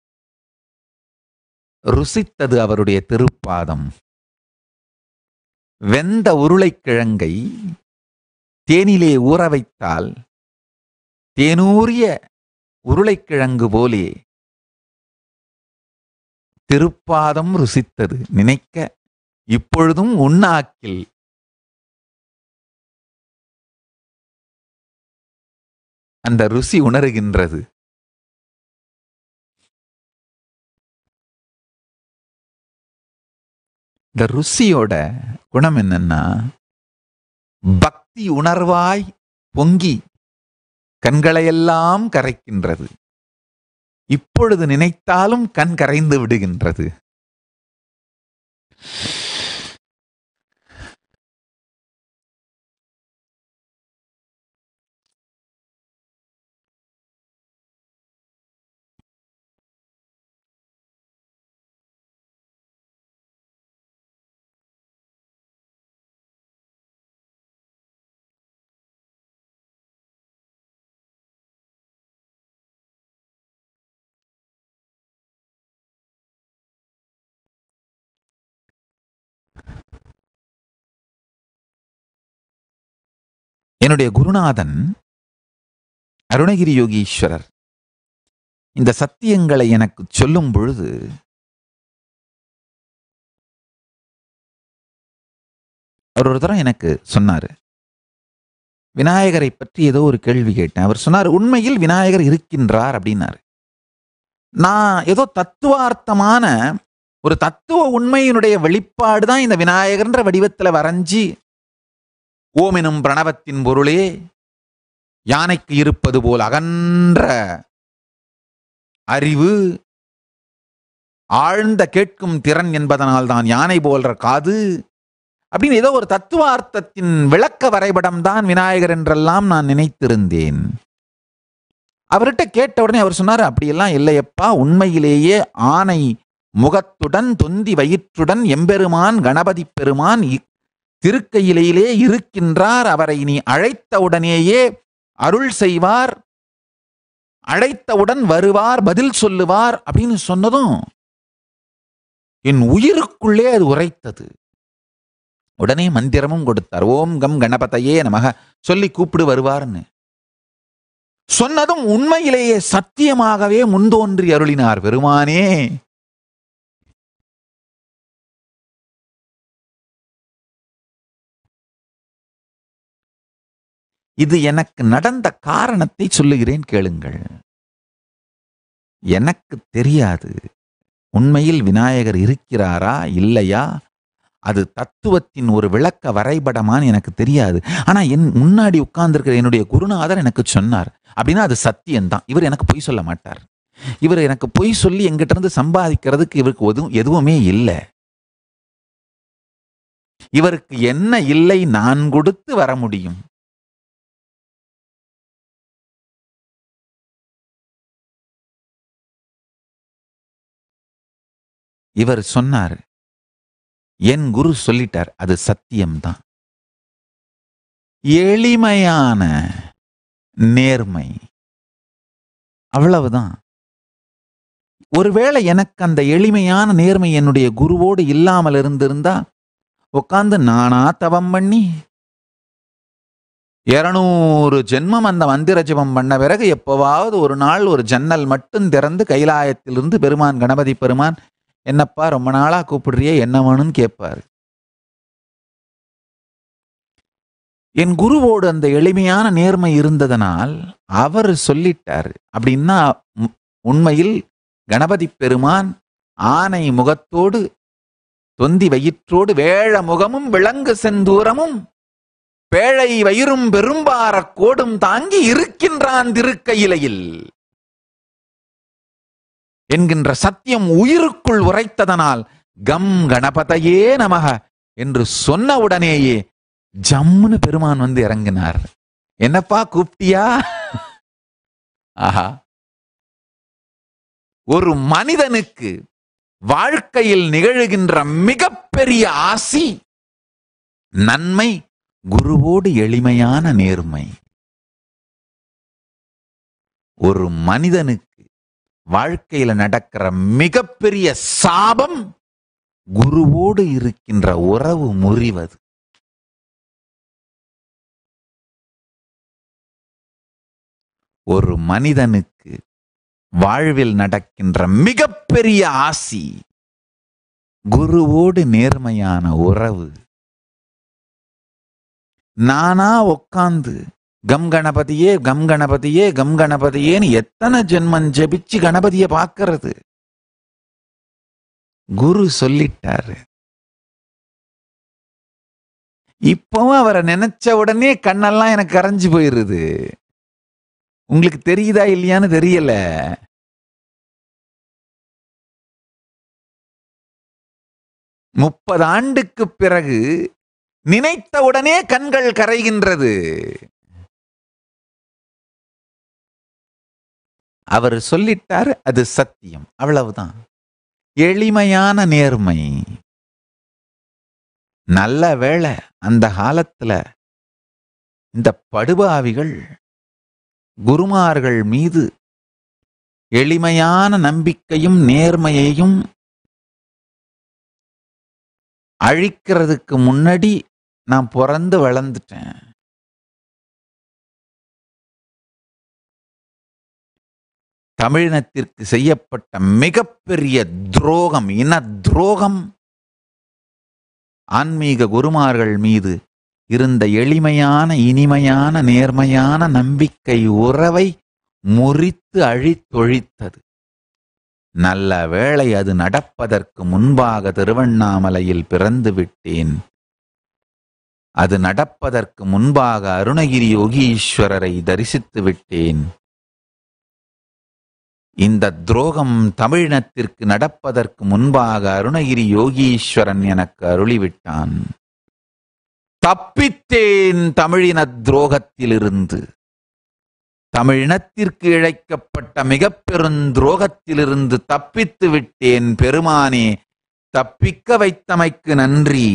ருசித்தது அவருடைய திருப்பாதம் வெந்த உருளைக்கிழங்கை தேனிலே ஊற வைத்தால் தேனூரிய உருளைக்கிழங்கு போலே திருப்பாதம் ருசித்தது நினைக்க இப்பொழுதும் உண்ணாக்கில் அந்த ருசி உணர்கின்றது இந்த ருசியோட குணம் என்னன்னா பக்தி உணர்வாய் பொங்கி கண்களையெல்லாம் கரைக்கின்றது இப்பொழுது நினைத்தாலும் கண் கரைந்து விடுகின்றது என்னுடைய குருநாதன் அருணகிரி யோகீஸ்வரர் இந்த சத்தியங்களை எனக்கு சொல்லும் பொழுது அவர் ஒரு தரம் எனக்கு சொன்னாரு விநாயகரை பற்றி ஏதோ ஒரு கேள்வி கேட்டேன் அவர் சொன்னார் உண்மையில் விநாயகர் இருக்கின்றார் அப்படின்னாரு நான் ஏதோ தத்துவார்த்தமான ஒரு தத்துவ உண்மையினுடைய வெளிப்பாடு தான் இந்த விநாயகர்ன்ற வடிவத்துல வரைஞ்சி ஓம் எனும் பிரணவத்தின் பொருளே யானைக்கு இருப்பது போல் அகன்ற அறிவு ஆழ்ந்த கேட்கும் திறன் என்பதனால் தான் யானை போல்ற காது அப்படின்னு ஏதோ ஒரு தத்துவார்த்தத்தின் விளக்க வரைபடம் தான் விநாயகர் என்றெல்லாம் நான் நினைத்திருந்தேன் அவர்கிட்ட கேட்ட உடனே அவர் சொன்னார் அப்படியெல்லாம் இல்லையப்பா உண்மையிலேயே ஆனை முகத்துடன் தொந்தி வயிற்றுடன் எம்பெருமான் கணபதி பெருமான் இ- திருக்கையிலேயே இருக்கின்றார் அவரை நீ அழைத்தவுடனேயே அருள் செய்வார் அழைத்தவுடன் வருவார் பதில் சொல்லுவார் அப்படின்னு சொன்னதும் என் உயிருக்குள்ளே அது உரைத்தது உடனே மந்திரமும் கொடுத்தார் ஓம் கம் கணபதையே நமக சொல்லி கூப்பிடு வருவார்னு சொன்னதும் உண்மையிலேயே சத்தியமாகவே முன்தோன்றி அருளினார் பெருமானே இது எனக்கு நடந்த காரணத்தை சொல்லுகிறேன் கேளுங்கள் எனக்கு தெரியாது உண்மையில் விநாயகர் இருக்கிறாரா இல்லையா அது தத்துவத்தின் ஒரு விளக்க வரைபடமான்னு எனக்கு தெரியாது ஆனா என் முன்னாடி உட்கார்ந்திருக்கிற என்னுடைய குருநாதர் எனக்கு சொன்னார் அப்படின்னா அது சத்தியம்தான் இவர் எனக்கு பொய் சொல்ல மாட்டார் இவர் எனக்கு பொய் சொல்லி எங்கிட்ட இருந்து சம்பாதிக்கிறதுக்கு இவருக்கு எதுவும் எதுவுமே இல்லை இவருக்கு என்ன இல்லை நான் கொடுத்து வர முடியும் இவர் சொன்னார் என் குரு சொல்லிட்டார் அது சத்தியம்தான் எளிமையான நேர்மை அவ்வளவுதான் ஒருவேளை எனக்கு அந்த எளிமையான நேர்மை என்னுடைய குருவோடு இல்லாமல் இருந்திருந்தா உட்காந்து நானா தவம் பண்ணி இருநூறு ஜென்மம் அந்த மந்திர ஜபம் பண்ண பிறகு எப்போவாவது ஒரு நாள் ஒரு ஜன்னல் மட்டும் திறந்து கைலாயத்திலிருந்து பெருமான் கணபதி பெருமான் என்னப்பா ரொம்ப நாளா கூப்பிடுறியே என்ன வேணும்னு கேட்பாரு என் குருவோடு அந்த எளிமையான நேர்மை இருந்ததனால் அவர் சொல்லிட்டார் அப்படின்னா உம், உண்மையில் கணபதி பெருமான் ஆனை முகத்தோடு தொந்தி வயிற்றோடு வேழ முகமும் விலங்கு செந்தூரமும் பேழை வயிறும் பெரும்பாரக் கோடும் தாங்கி இருக்கின்றான் திருக்கையிலையில் என்கின்ற சத்தியம் உயிருக்குள் உரைத்ததனால் கம் கணபதையே நமக என்று சொன்ன உடனேயே ஜம்முன்னு பெருமான் வந்து இறங்கினார் என்னப்பா கூப்பிட்டியா ஆஹா ஒரு மனிதனுக்கு வாழ்க்கையில் நிகழுகின்ற மிகப்பெரிய ஆசி நன்மை குருவோடு எளிமையான நேர்மை ஒரு மனிதனுக்கு வாழ்க்கையில நடக்கிற மிகப்பெரிய சாபம் குருவோடு இருக்கின்ற உறவு முறிவது ஒரு மனிதனுக்கு வாழ்வில் நடக்கின்ற மிகப்பெரிய ஆசி குருவோடு நேர்மையான உறவு நானா உட்காந்து கம் கணபதியே கம் கணபதியே கம் கணபதியேன்னு எத்தனை ஜென்மம் ஜெபிச்சு கணபதியை பார்க்கறது குரு சொல்லிட்டாரு இப்பவும் அவரை நினைச்ச உடனே கண்ணெல்லாம் எனக்கு கரைஞ்சு போயிருது உங்களுக்கு தெரியுதா இல்லையான்னு தெரியல முப்பது ஆண்டுக்கு பிறகு நினைத்தவுடனே கண்கள் கரைகின்றது அவர் சொல்லிட்டாரு அது சத்தியம் அவ்வளவுதான் எளிமையான நேர்மை நல்ல வேளை அந்த காலத்துல இந்த படுபாவிகள் குருமார்கள் மீது எளிமையான நம்பிக்கையும் நேர்மையையும் அழிக்கிறதுக்கு முன்னாடி நான் பிறந்து வளர்ந்துட்டேன் தமிழினத்திற்கு செய்யப்பட்ட மிகப்பெரிய துரோகம் இன துரோகம் ஆன்மீக குருமார்கள் மீது இருந்த எளிமையான இனிமையான நேர்மையான நம்பிக்கை உறவை முறித்து அழித்தொழித்தது நல்ல வேளை அது நடப்பதற்கு முன்பாக திருவண்ணாமலையில் பிறந்து விட்டேன் அது நடப்பதற்கு முன்பாக அருணகிரி யோகீஸ்வரரை தரிசித்து விட்டேன் இந்த துரோகம் தமிழினத்திற்கு நடப்பதற்கு முன்பாக அருணகிரி யோகீஸ்வரன் எனக்கு அருளிவிட்டான் தப்பித்தேன் தமிழின துரோகத்திலிருந்து தமிழினத்திற்கு இழைக்கப்பட்ட மிக பெருந்துரோகத்திலிருந்து தப்பித்து விட்டேன் பெருமானே தப்பிக்க வைத்தமைக்கு நன்றி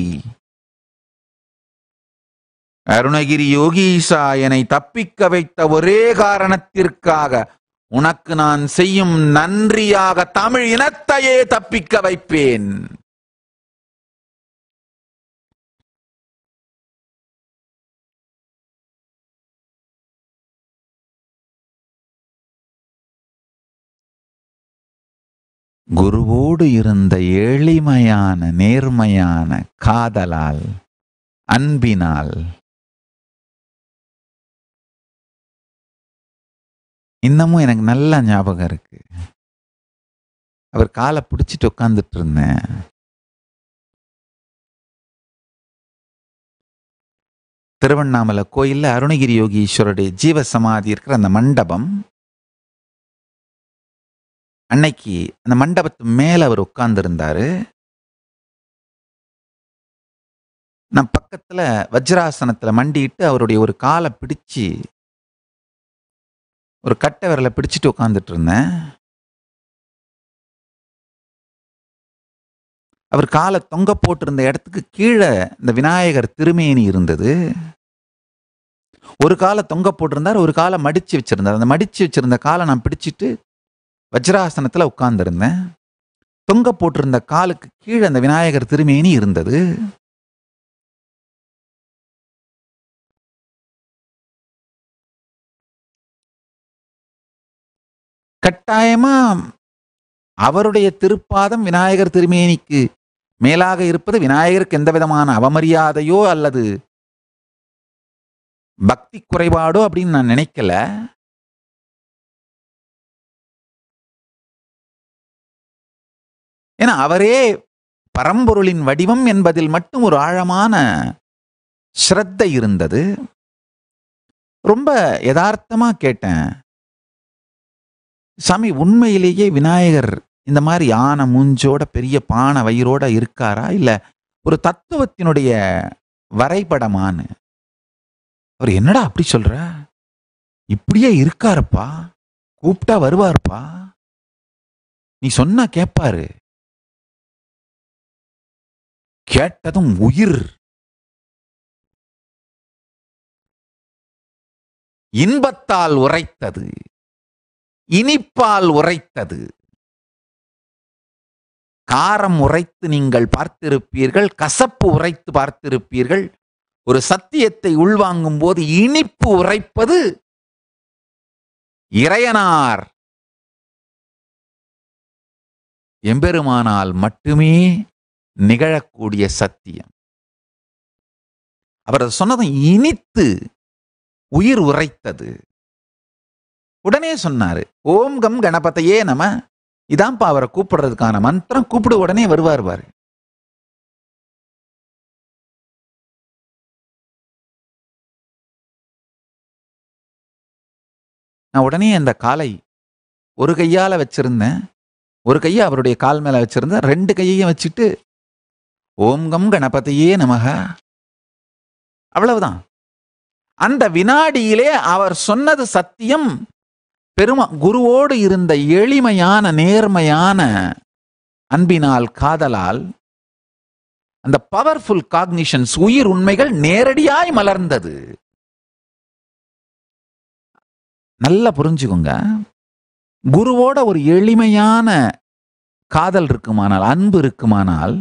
அருணகிரி யோகீசா என்னை தப்பிக்க வைத்த ஒரே காரணத்திற்காக உனக்கு நான் செய்யும் நன்றியாக தமிழ் இனத்தையே தப்பிக்க வைப்பேன் குருவோடு இருந்த எளிமையான நேர்மையான காதலால் அன்பினால் இன்னமும் எனக்கு நல்லா ஞாபகம் இருக்கு அவர் காலை பிடிச்சிட்டு உட்காந்துட்டு இருந்தேன் திருவண்ணாமலை கோயில்ல அருணகிரி யோகீஸ்வருடைய ஜீவ சமாதி இருக்கிற அந்த மண்டபம் அன்னைக்கு அந்த மண்டபத்து மேல அவர் உட்கார்ந்திருந்தாரு நான் பக்கத்துல வஜ்ராசனத்துல மண்டிட்டு அவருடைய ஒரு காலை பிடிச்சு ஒரு கட்டை விரலை பிடிச்சிட்டு உட்கார்ந்துட்டு இருந்தேன் அவர் காலை தொங்க போட்டிருந்த இடத்துக்கு கீழே இந்த விநாயகர் திருமேனி இருந்தது ஒரு காலை தொங்க போட்டிருந்தார் ஒரு காலை மடிச்சு வச்சிருந்தார் அந்த மடிச்சு வச்சிருந்த காலை நான் பிடிச்சிட்டு வஜ்ராசனத்துல உட்கார்ந்திருந்தேன் தொங்க போட்டிருந்த காலுக்கு கீழே அந்த விநாயகர் திருமேனி இருந்தது கட்டாயமா அவருடைய திருப்பாதம் விநாயகர் திருமேனிக்கு மேலாக இருப்பது விநாயகருக்கு எந்த விதமான அவமரியாதையோ அல்லது பக்தி குறைபாடோ அப்படின்னு நான் நினைக்கல ஏன்னா அவரே பரம்பொருளின் வடிவம் என்பதில் மட்டும் ஒரு ஆழமான ஸ்ரத்தை இருந்தது ரொம்ப யதார்த்தமா கேட்டேன் சாமி உண்மையிலேயே விநாயகர் இந்த மாதிரி யானை மூஞ்சோட பெரிய பானை வயிறோட இருக்காரா இல்ல ஒரு தத்துவத்தினுடைய வரைபடமான்னு அவர் என்னடா அப்படி சொல்ற இப்படியே இருக்காருப்பா கூப்பிட்டா வருவாருப்பா நீ சொன்னா கேட்பாரு கேட்டதும் உயிர் இன்பத்தால் உரைத்தது இனிப்பால் உரைத்தது காரம் உரைத்து நீங்கள் பார்த்திருப்பீர்கள் கசப்பு உரைத்து பார்த்திருப்பீர்கள் ஒரு சத்தியத்தை உள்வாங்கும் போது இனிப்பு உரைப்பது இறையனார் எம்பெருமானால் மட்டுமே நிகழக்கூடிய சத்தியம் அவர் சொன்னதும் இனித்து உயிர் உரைத்தது உடனே சொன்னாரு ஓம் கம் கணபதையே நம இதான்ப்பா அவரை கூப்பிடுறதுக்கான மந்திரம் கூப்பிடு உடனே வருவார் பாரு நான் உடனே அந்த காலை ஒரு கையால வச்சிருந்தேன் ஒரு கையை அவருடைய கால் மேல வச்சிருந்தேன் ரெண்டு கையையும் வச்சுட்டு ஓம் கம் கணபதியே நமக அவ்வளவுதான் அந்த வினாடியிலே அவர் சொன்னது சத்தியம் பெருமா குருவோடு இருந்த எளிமையான நேர்மையான அன்பினால் காதலால் அந்த பவர்ஃபுல் காக்னிஷன்ஸ் உயிர் உண்மைகள் நேரடியாய் மலர்ந்தது நல்லா புரிஞ்சுக்கோங்க குருவோட ஒரு எளிமையான காதல் இருக்குமானால் அன்பு இருக்குமானால்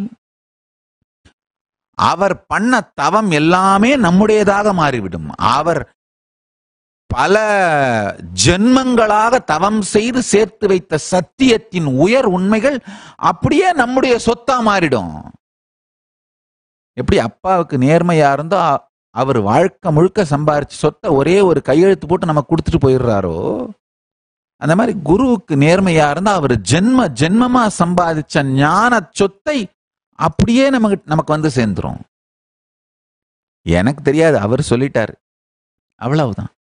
அவர் பண்ண தவம் எல்லாமே நம்முடையதாக மாறிவிடும் அவர் பல ஜென்மங்களாக தவம் செய்து சேர்த்து வைத்த சத்தியத்தின் உயர் உண்மைகள் அப்படியே நம்முடைய சொத்தா மாறிடும் எப்படி அப்பாவுக்கு நேர்மையா இருந்தோ அ- அவர் வாழ்க்கை முழுக்க சம்பாரிச்சு சொத்தை ஒரே ஒரு கையெழுத்து போட்டு நம்ம கொடுத்துட்டு போயிடுறாரோ அந்த மாதிரி குருவுக்கு நேர்மையா இருந்தா அவர் ஜென்ம ஜென்மமா சம்பாதிச்ச ஞான சொத்தை அப்படியே நமக்கு நமக்கு வந்து சேர்ந்துரும் எனக்கு தெரியாது அவர் சொல்லிட்டாரு அவ்வளவுதான்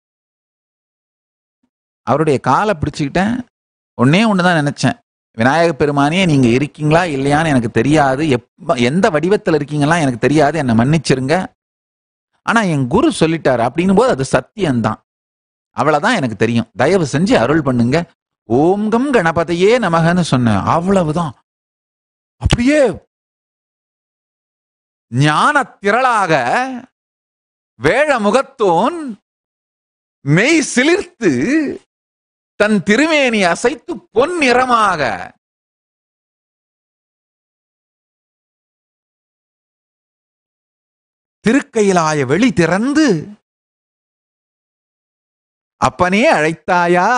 அவருடைய காலை பிடிச்சுக்கிட்டேன் ஒன்னே ஒன்று தான் நினைச்சேன் விநாயக பெருமானே நீங்க இருக்கீங்களா இல்லையான்னு எனக்கு தெரியாது எப்ப எந்த வடிவத்தில் இருக்கீங்களா எனக்கு தெரியாது என்னை மன்னிச்சிருங்க ஆனா என் குரு சொல்லிட்டாரு அப்படின்னும் போது அது சத்தியம்தான் அவ்வளவுதான் எனக்கு தெரியும் தயவு செஞ்சு அருள் பண்ணுங்க ஓம்கம் கணபதியே நமகன்னு சொன்னேன் அவ்வளவுதான் அப்படியே ஞான திரளாக வேழ முகத்தோன் மெய் சிலிர்த்து தன் திருமேனி அசைத்து பொன் நிறமாக திருக்கையிலாய வெளி திறந்து அப்பனே அழைத்தாயா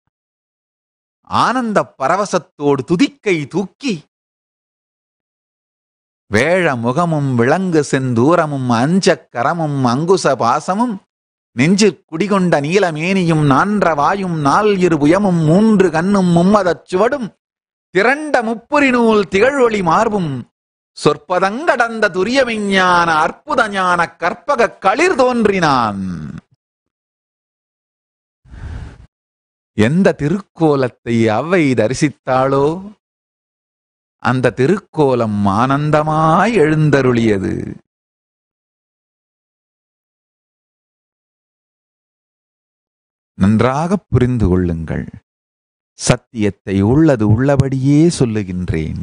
ஆனந்த பரவசத்தோடு துதிக்கை தூக்கி வேழ முகமும் விளங்கு செந்தூரமும் அஞ்சக் கரமும் அங்குச பாசமும் நெஞ்சு குடிகொண்ட நீலமேனியும் நான்ற வாயும் நால் இரு புயமும் மூன்று கண்ணும் மும்மதச் சுவடும் திரண்ட முப்புரி நூல் திகழ்வொளி மார்பும் சொற்பதங்கடந்த துரிய விஞ்ஞான அற்புத ஞான கற்பக களிர் தோன்றினான் எந்த திருக்கோலத்தை அவ்வை தரிசித்தாளோ அந்த திருக்கோலம் ஆனந்தமாய் எழுந்தருளியது நன்றாக புரிந்து கொள்ளுங்கள் சத்தியத்தை உள்ளது உள்ளபடியே சொல்லுகின்றேன்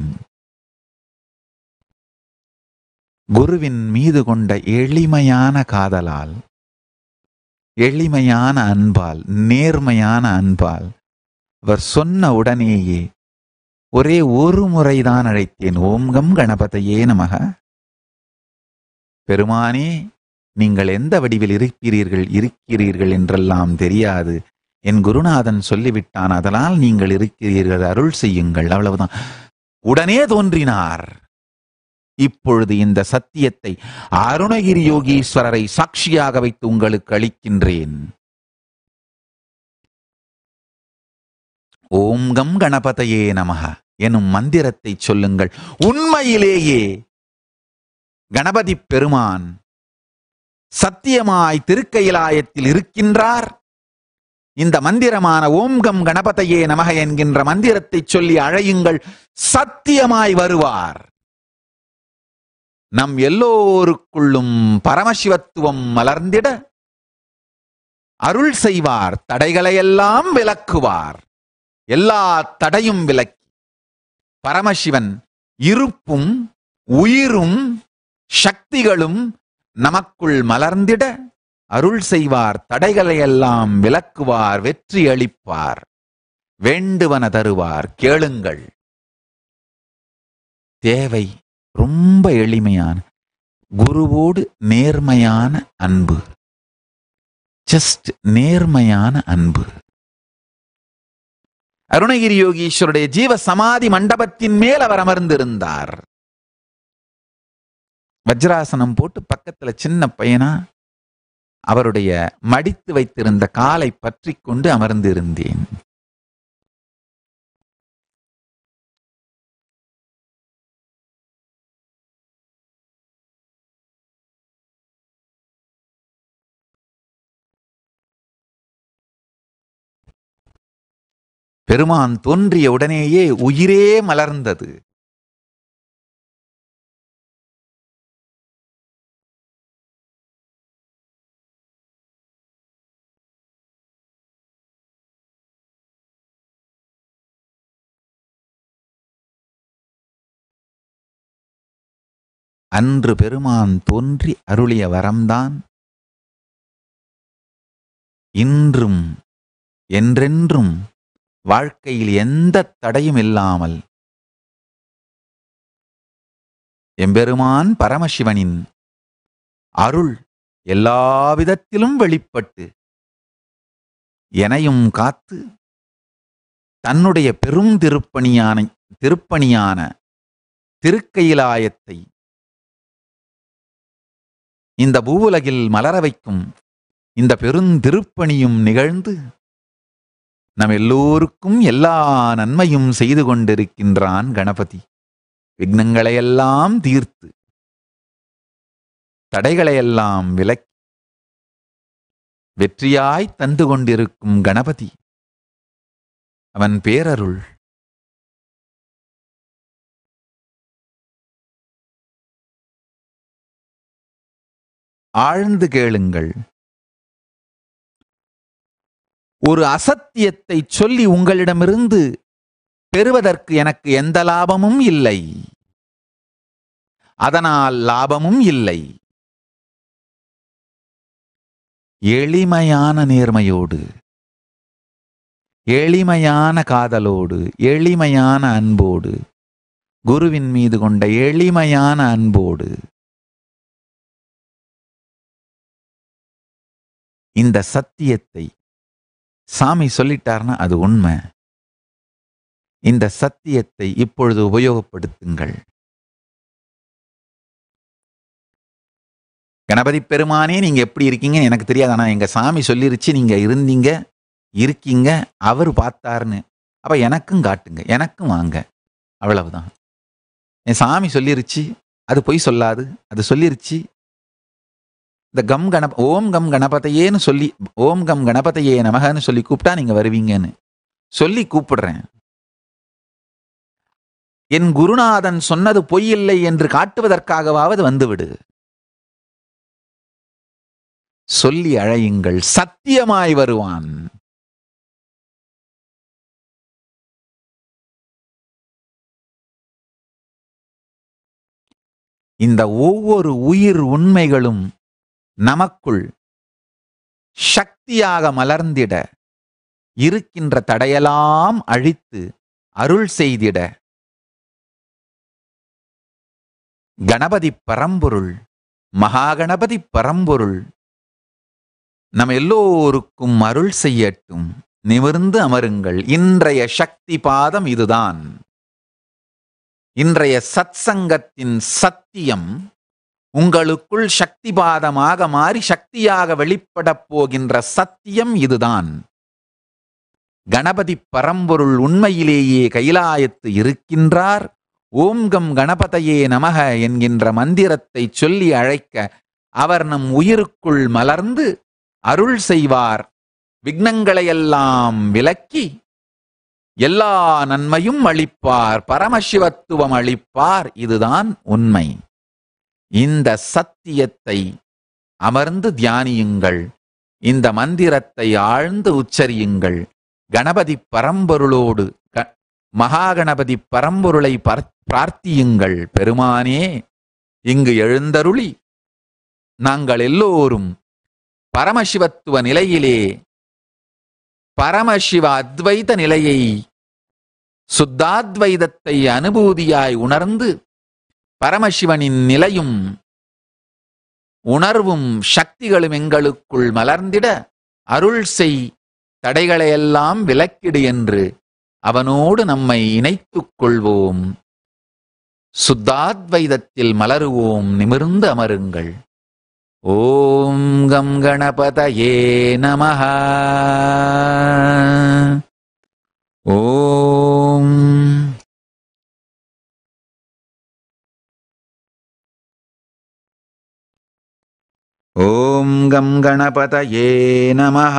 குருவின் மீது கொண்ட எளிமையான காதலால் எளிமையான அன்பால் நேர்மையான அன்பால் அவர் சொன்ன உடனேயே ஒரே ஒரு முறைதான் அழைத்தேன் ஓம்கம் கணபதையே நமக பெருமானே நீங்கள் எந்த வடிவில் இருக்கிறீர்கள் இருக்கிறீர்கள் என்றெல்லாம் தெரியாது என் குருநாதன் சொல்லிவிட்டான் அதனால் நீங்கள் இருக்கிறீர்கள் அருள் செய்யுங்கள் அவ்வளவுதான் உடனே தோன்றினார் இப்பொழுது இந்த சத்தியத்தை அருணகிரி யோகீஸ்வரரை சாட்சியாக வைத்து உங்களுக்கு அளிக்கின்றேன் ஓம்கம் கணபதையே நமக எனும் மந்திரத்தை சொல்லுங்கள் உண்மையிலேயே கணபதி பெருமான் சத்தியமாய் திருக்கையிலாயத்தில் இருக்கின்றார் இந்த மந்திரமான ஓம்கம் கணபதையே நமக என்கின்ற மந்திரத்தை சொல்லி அழையுங்கள் சத்தியமாய் வருவார் நம் எல்லோருக்குள்ளும் பரமசிவத்துவம் மலர்ந்திட அருள் செய்வார் தடைகளையெல்லாம் விலக்குவார் எல்லா தடையும் விலக்கி பரமசிவன் இருப்பும் உயிரும் சக்திகளும் நமக்குள் மலர்ந்திட அருள் செய்வார் தடைகளையெல்லாம் விலக்குவார் வெற்றி அளிப்பார் வேண்டுவன தருவார் கேளுங்கள் தேவை ரொம்ப எளிமையான குருவோடு நேர்மையான அன்பு ஜஸ்ட் நேர்மையான அன்பு அருணகிரி யோகீஸ்வருடைய ஜீவ சமாதி மண்டபத்தின் மேல் அவர் அமர்ந்திருந்தார் வஜ்ராசனம் போட்டு பக்கத்துல சின்ன பையனா அவருடைய மடித்து வைத்திருந்த காலை பற்றி கொண்டு அமர்ந்திருந்தேன் பெருமான் தோன்றிய உடனேயே உயிரே மலர்ந்தது அன்று பெருமான் தோன்றி அருளிய வரம்தான் இன்றும் என்றென்றும் வாழ்க்கையில் எந்த தடையும் இல்லாமல் எம்பெருமான் பரமசிவனின் அருள் எல்லாவிதத்திலும் வெளிப்பட்டு எனையும் காத்து தன்னுடைய பெரும் திருப்பணியான திருப்பணியான திருக்கையிலாயத்தை இந்த பூவுலகில் மலர வைக்கும் இந்த பெருந்திருப்பணியும் நிகழ்ந்து நம் எல்லோருக்கும் எல்லா நன்மையும் செய்து கொண்டிருக்கின்றான் கணபதி விக்னங்களையெல்லாம் தீர்த்து தடைகளையெல்லாம் விலக்கி வெற்றியாய் தந்து கொண்டிருக்கும் கணபதி அவன் பேரருள் ஆழ்ந்து கேளுங்கள் ஒரு அசத்தியத்தை சொல்லி உங்களிடமிருந்து பெறுவதற்கு எனக்கு எந்த லாபமும் இல்லை அதனால் லாபமும் இல்லை எளிமையான நேர்மையோடு எளிமையான காதலோடு எளிமையான அன்போடு குருவின் மீது கொண்ட எளிமையான அன்போடு இந்த சத்தியத்தை சாமி சொல்லிட்டார்னா அது உண்மை இந்த சத்தியத்தை இப்பொழுது உபயோகப்படுத்துங்கள் கணபதி பெருமானே நீங்க எப்படி இருக்கீங்கன்னு எனக்கு தெரியாது ஆனா எங்க சாமி சொல்லிருச்சு நீங்க இருந்தீங்க இருக்கீங்க அவர் பார்த்தாருன்னு அப்ப எனக்கும் காட்டுங்க எனக்கும் வாங்க அவ்வளவுதான் என் சாமி சொல்லிருச்சு அது பொய் சொல்லாது அது சொல்லிருச்சு இந்த கம் கணப ஓம் கம் கணபதையேன்னு சொல்லி ஓம் கம் கணபதையே நமகன்னு சொல்லி கூப்பிட்டா நீங்க வருவீங்கன்னு சொல்லி கூப்பிடுறேன் என் குருநாதன் சொன்னது பொய் இல்லை என்று காட்டுவதற்காகவாவது வந்துவிடு சொல்லி அழையுங்கள் சத்தியமாய் வருவான் இந்த ஒவ்வொரு உயிர் உண்மைகளும் நமக்குள் சக்தியாக மலர்ந்திட இருக்கின்ற தடையெல்லாம் அழித்து அருள் செய்திட கணபதி பரம்பொருள் மகாகணபதி பரம்பொருள் நம் எல்லோருக்கும் அருள் செய்யட்டும் நிமிர்ந்து அமருங்கள் இன்றைய சக்தி பாதம் இதுதான் இன்றைய சத்சங்கத்தின் சத்தியம் உங்களுக்குள் சக்தி பாதமாக மாறி சக்தியாக வெளிப்படப் போகின்ற சத்தியம் இதுதான் கணபதி பரம்பொருள் உண்மையிலேயே கைலாயத்து இருக்கின்றார் ஓம்கம் கணபதையே நமக என்கின்ற மந்திரத்தை சொல்லி அழைக்க அவர் நம் உயிருக்குள் மலர்ந்து அருள் செய்வார் விக்னங்களையெல்லாம் விலக்கி எல்லா நன்மையும் அளிப்பார் பரமசிவத்துவம் அளிப்பார் இதுதான் உண்மை இந்த சத்தியத்தை அமர்ந்து தியானியுங்கள் இந்த மந்திரத்தை ஆழ்ந்து உச்சரியுங்கள் கணபதி பரம்பொருளோடு க- மகாகணபதி பரம்பொருளை பர்- பிரார்த்தியுங்கள் பெருமானே இங்கு எழுந்தருளி நாங்கள் எல்லோரும் பரமசிவத்துவ நிலையிலே பரமசிவ அத்வைத நிலையை சுத்தாத்வைதத்தை அனுபூதியாய் உணர்ந்து பரமசிவனின் நிலையும் உணர்வும் சக்திகளும் எங்களுக்குள் மலர்ந்திட அருள் செய் தடைகளையெல்லாம் விலக்கிடு என்று அவனோடு நம்மை இணைத்துக் கொள்வோம் சுத்தாத்வைதத்தில் மலருவோம் நிமிர்ந்து அமருங்கள் ஓம் கம் கணபதயே நமஹ ஓம் ஓம் கம் கணபதயே நமஹ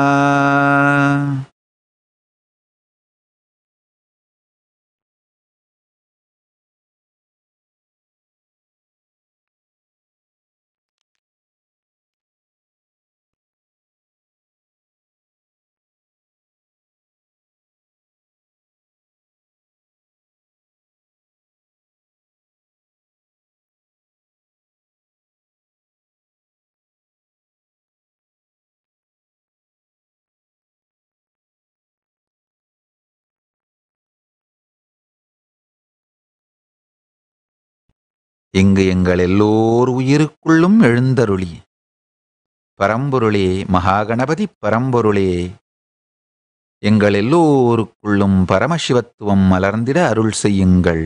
இங்கு எங்கள் எல்லோர் உயிருக்குள்ளும் எழுந்தருளி பரம்பொருளே மகாகணபதி பரம்பொருளே எங்கள் எல்லோருக்குள்ளும் பரமசிவத்துவம் மலர்ந்திட அருள் செய்யுங்கள்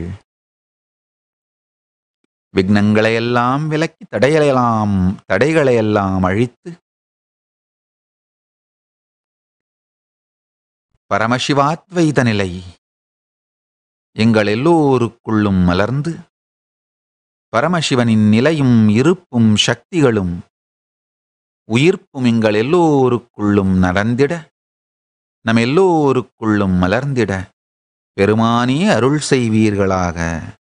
விக்னங்களையெல்லாம் விலக்கி தடைகளையெல்லாம் தடைகளையெல்லாம் அழித்து பரமசிவாத்வைத நிலை எங்கள் எல்லோருக்குள்ளும் மலர்ந்து பரமசிவனின் நிலையும் இருப்பும் சக்திகளும் உயிர்ப்பும் எங்கள் எல்லோருக்குள்ளும் நடந்திட நம் எல்லோருக்குள்ளும் மலர்ந்திட பெருமானே அருள் செய்வீர்களாக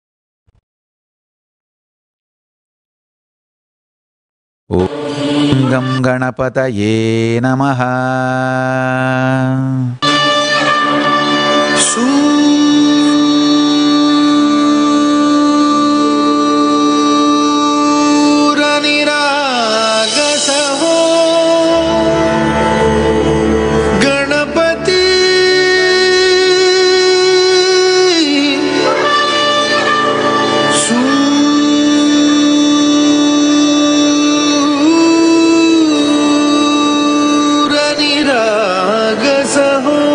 ஓம் கம் கணபதயே நமஹ शूरनिरागसहो गणपति शूरनिरागसहो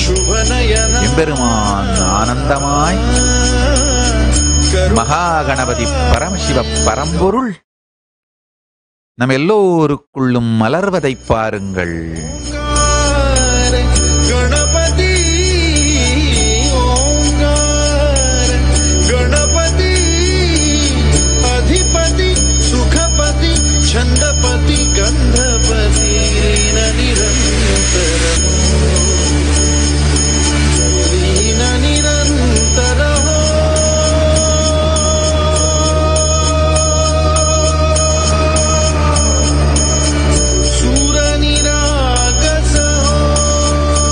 शुभनयना எம்பெருமான் ஆனந்தமாய் மகாகணபதி பரமசிவ பரம்பொருள் நம் எல்லோருக்குள்ளும் மலர்வதைப் பாருங்கள் ओंकार गणपति ओंकार गणपति अधिपति सुखपति छन्दपति गन्धपति लीन निरन्तरम् लीन निरन्तरः सूरनिरागसः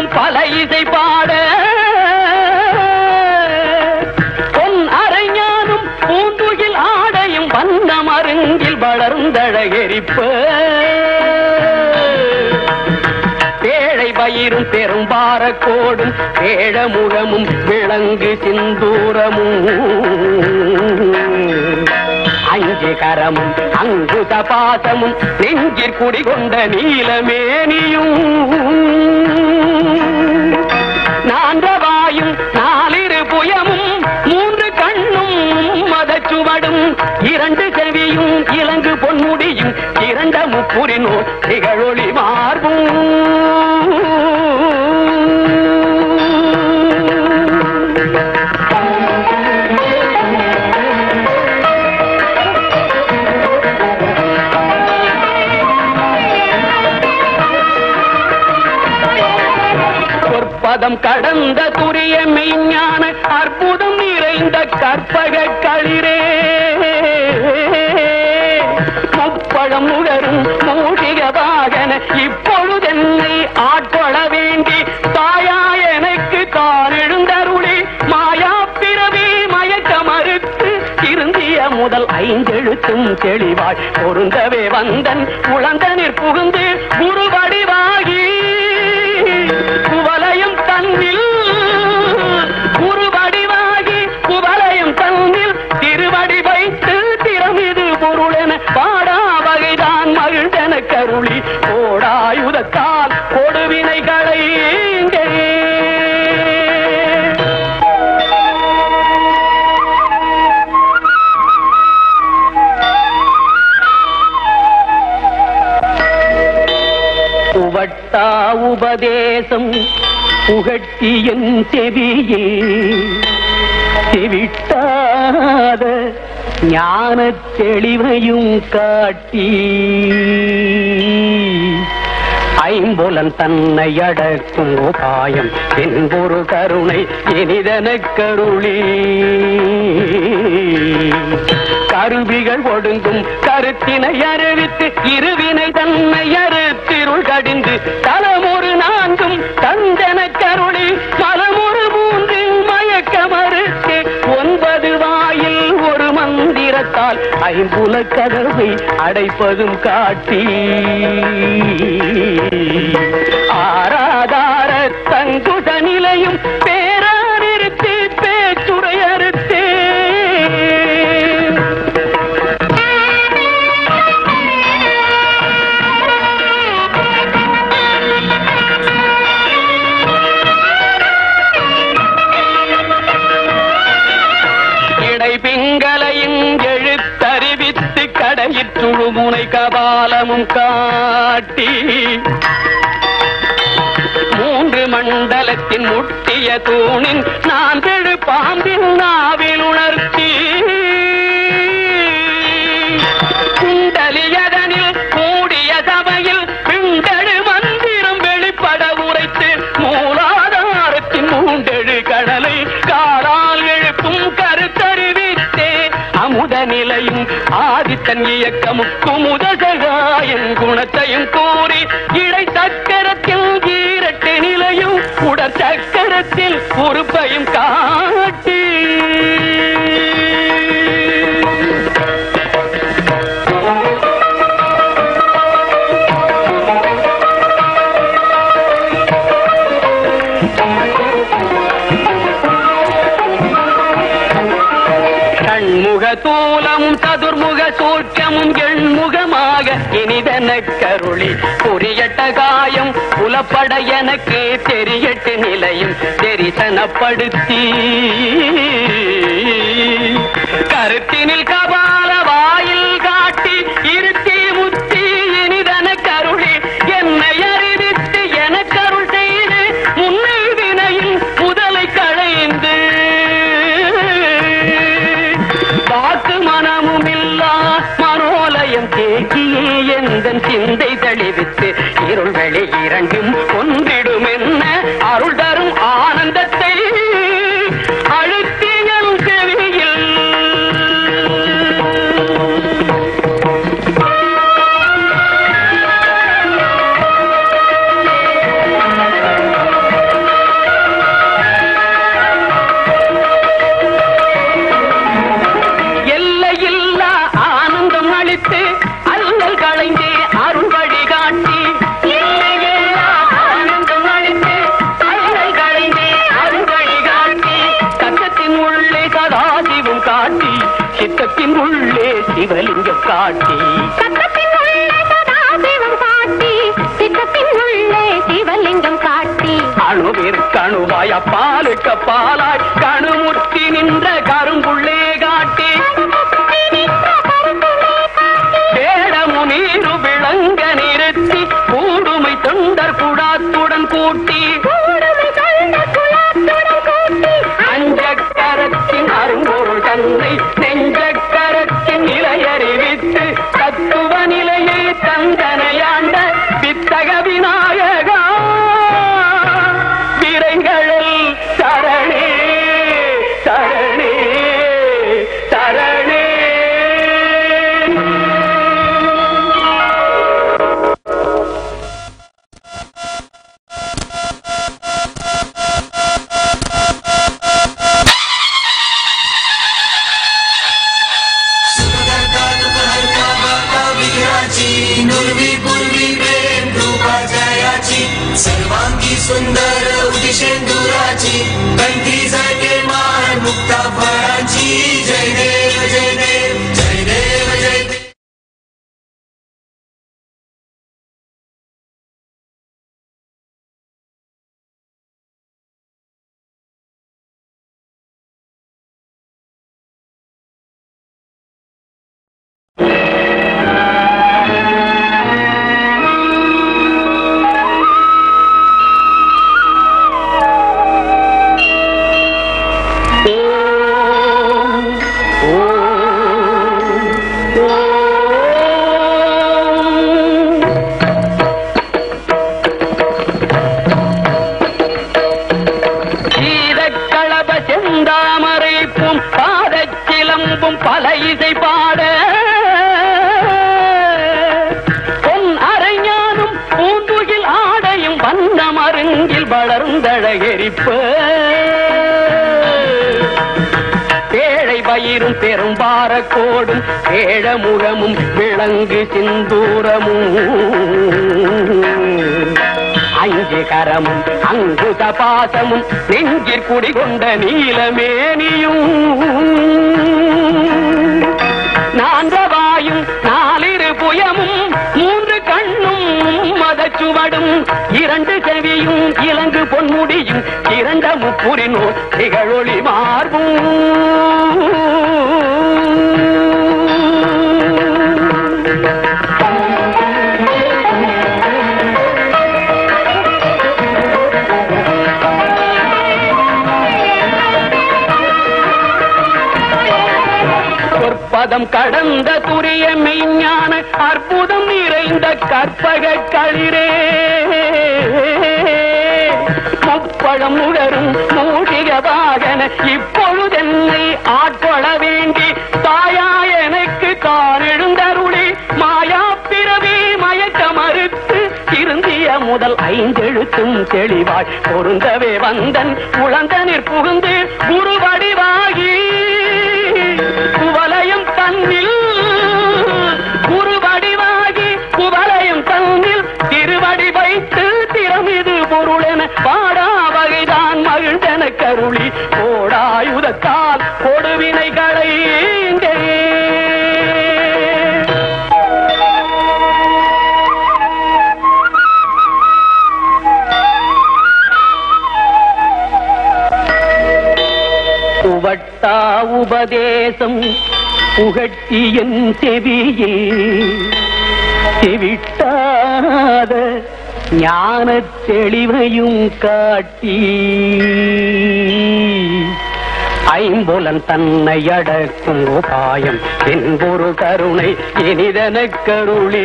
தெய்வமும் பல இசை பாட பொன் அரைஞானும் பூந்துகில் ஆடையும் வண்ண மருங்கில் வளர்ந்தழகெரிப்ப பேழை பயிரும் பெரும்பார கோடும் பேழமுகமும் விளங்கு சிந்தூரமும் அஞ்சு கரமும் அங்குத பாசமும் நெஞ்சிற் குடிகொண்ட நீலமேனியும் நான்றவாயும் நாலிரு புயமும் மூன்று கண்ணும் மதச்சுவடும் இரண்டு செவியும் இலங்கு பொன்முடியும் இரண்ட முப்புரினோ திகழொளி மார்பும் சொற்பதம் கடந்த துரிய மெய்ஞான அற்புதம் நிறைந்த கற்பக களிரே முப்பழம் நுகரும் மூஷிக வாகன இப்பொழுதென்னை ஆட்கொள்ள வேண்டி தாயா எனக்கு தான் எழுந்தருளி மாயா பிறவி மயக்க மறுத்து திருந்திய முதல் ஐந்தெழுத்தும் தெளிவாய் பொருந்தவே வந்தன் குழந்தனிற் புகுந்து குரு வடிவாகி குவலயம் தன்னில் குரு வடிவாகி குவலயம் தன்னில் திருவடி வைத்து திறமிது பொருளென பாடா வகைதான் மகிழ்ந்தன கருளி கோடாயுதத்தால் கொடுவினைகளை உவட்டா உபதேசம் புகட்டி என் செவியில் செவிட்டாத ஞான தெளிவையும் காட்டி ஐம்புலன் தன்னை அடக்கும் உபாயம் என்பொரு கருணை இனிதன கருளி கருவிகள் ஒடுங்கும் கருத்தினை அறிவித்து இருவினை தன்னை அறுத்திருள் கடிந்து தலமொரு நான்கும் தந்தன கருளி மலமொரு மூன்று மயக்க மறுத்து ஒன்பது வாயில் ஒரு மந்திரத்தால் ஐம்புல கதவை அடைப்பதும் காட்டி ஆராதார தங்குத நிலையும் பேரானிருத்தி பேச்சுரையறுத்தே இடை பிங்களையும் எழுத்தறிவித்து கடையிற்றுழு முனை கபாலமும் காட்டி மூன்று மண்டலத்தின் முட்டிய தூணின் நான் தெழு பாம்பின் நாவில் உணர்த்தி குண்டலியதனில் கூடிய சபையில் பிண்டழு மந்திரம் வெளிப்பட உரைத்து மூலாதாரத்தின் மூண்டெழு கடலை காலால் எழுப்பும் கருத்தறிவித்தே அமுத நிலையும் ஆதித்தன் இயக்கமும் குமுத சகாயன் குணத்தையும் கூறி இடை சக்கரத்தில் ஈரட்டு நிலையும் உடற் சக்கரத்தில் உறுப்பையும் காட்டி கண்முக தூலமும் சதுர்முக சூட்சமும் எண்முகமாக இனிதன கருளி புரியட்ட காயம் புலப்பட எனக்கு தெரியட்டு நிலையும் தெரிசனப்படுத்தி கருத்தினில் கபால வாயில் காட்டி இருத்தி முத்தி இனிதன கருளி என்னை அறிவித்து எனக்கருள் செய்து முன்னை வினையில் முதலை களைந்து வாக்கு மனமும் இல்லா மனோலயம் தேக்கியே எந்தன் சிந்தை தெளிவித்து இருள் வெளி இரண்டும் ஒன்றிடும் என்ன அருள் தரும் ஆனந்தத்தை அழுத்தியல் செவியில் களைந்தே அருள் வழிகாட்டி இல்லையெல்லாம் ஆனந்தம் அளித்து அல்லல் களைந்தே அருள் வழிகாட்டி கட்டத்தின் உள்ளே சதாசிவம் காட்டி சித்தத்தின் உள்ளே சிவலிங்கம் காட்டி சத்தத்தின் உள்ளே சதாசிவம் காட்டி சித்தத்தின் உள்ளே சிவலிங்கம் காட்டி அணுவிற்கணுவாய் அப்பாலுக்கு பாலாய் கணுமுத்தி நின்ற கரும்புள்ளே காட்டி வேடமு நீரு விளங்க நிறுத்தி கூடுமை தொண்டர் குடாத்துடன் கூட்டி அஞ்சக்கரத்தின் அரும்பொருள் தன்னை நெஞ்சக்கரத்தின் நிலையறிவித்து தத்துவ நிலையை தந்தனையாண்ட வித்தக விநாயகா விரைகளில் சரணே சரணே சரணே सर्वांगी सुंदर उदिशेंदुराची कंठी जागे मान मुक्ता फळाची जय देव जय देव जय देव जय देव சீதக்களப செந்தாமரைப்பும் பாதச் சிலம்பும் பல இசை பாட பொன் அரைஞானும் பூந்துகில் ஆடையும் வண்ண மருங்கில் வளர்ந்தழகெரிப்ப பேழை பயிரும் பெரும்பார கோடும் ஏழமுகமும் விளங்கு சிந்தூரமும் அஞ்சு கரமும் அங்குத பாசமும் நெஞ்சிற் குடிகொண்ட நீலமேனியும் நான்றவாயும் நாலிரு புயமும் மூன்று கண்ணும் மதச்சுவடும் இரண்டு செவியும் இலங்கு பொன்முடியும் இரண்ட முப்புரினோ திகழொளி மார்பும் சொற்பதம் கடந்த துரிய மெய்ஞான அற்புதம் நிறைந்த கற்பக களிரே முப்பழம் நுகரும் மூடிக வாகன இப்பொழுதென்னை ஆட்கொள்ள வேண்டி தாயா எனக்கு தான் எழுந்தருளி மாயா பிறவி மயக்க மறுத்து திருந்திய முதல் ஐந்தெழுத்தும் தெளிவாய் பொருந்தவே வந்தன் உழந்தனிற் புகுந்து குரு வடிவாகி குவலயம் தன்னில் குரு வடிவாகி குவலயம் தன்னில் திருவடி வைத்து திறமிது பொருளென பாடா வகைதான் மகிழ்ந்தன கருளி கோடாயுதத்தால் கொடுவினைகளை உவட்டா உபதேசம் புகட்டியன் செவியில் செவிட்டாத ஞான தெளிவையும் காட்டி ஐம்புலன் தன்னை அடக்கும் உபாயம் என்பொரு கருணை இனிதன கருளி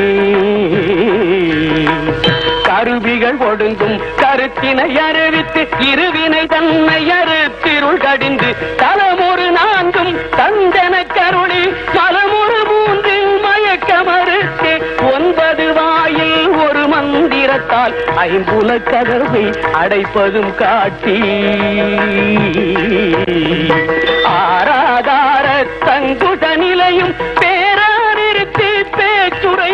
கருவிகள் ஒடுங்கும் கருத்தினை அறிவித்து இருவினை தன்னை அறுத்திருள் கடிந்து தலமொரு நான்கும் தந்தன கருளி மலமொரு மூன்றில் மயக்க மறுத்து ஒன்பது வாயில் ஒரு மந்திரத்தால் ஐம்புல கதவை அடைப்பதும் காட்டி ஆராதார தங்குத நிலையும் பேரானிருத்தி பேச்சுரை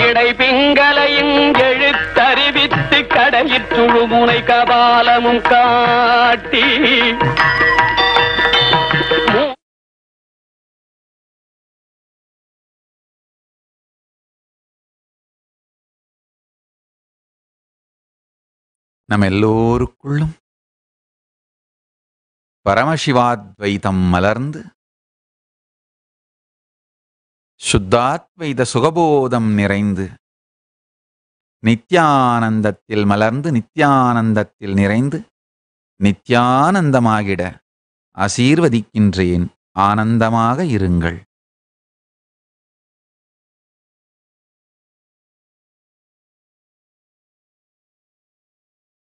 இடை பிங்களையும் எழுத்தறிவித்து கடலிற்றுழு முனை கபாலமும் காட்டி மூ- நம்ம எல்லோருக்குள்ளும் பரமசிவாத்வைதம் மலர்ந்து சுத்தாத்வைத சுகபோதம் நிறைந்து நித்யானந்தத்தில் மலர்ந்து நித்யானந்தத்தில் நிறைந்து நித்யானந்தமாகிட ஆசீர்வதிக்கின்றேன் ஆனந்தமாக இருங்கள்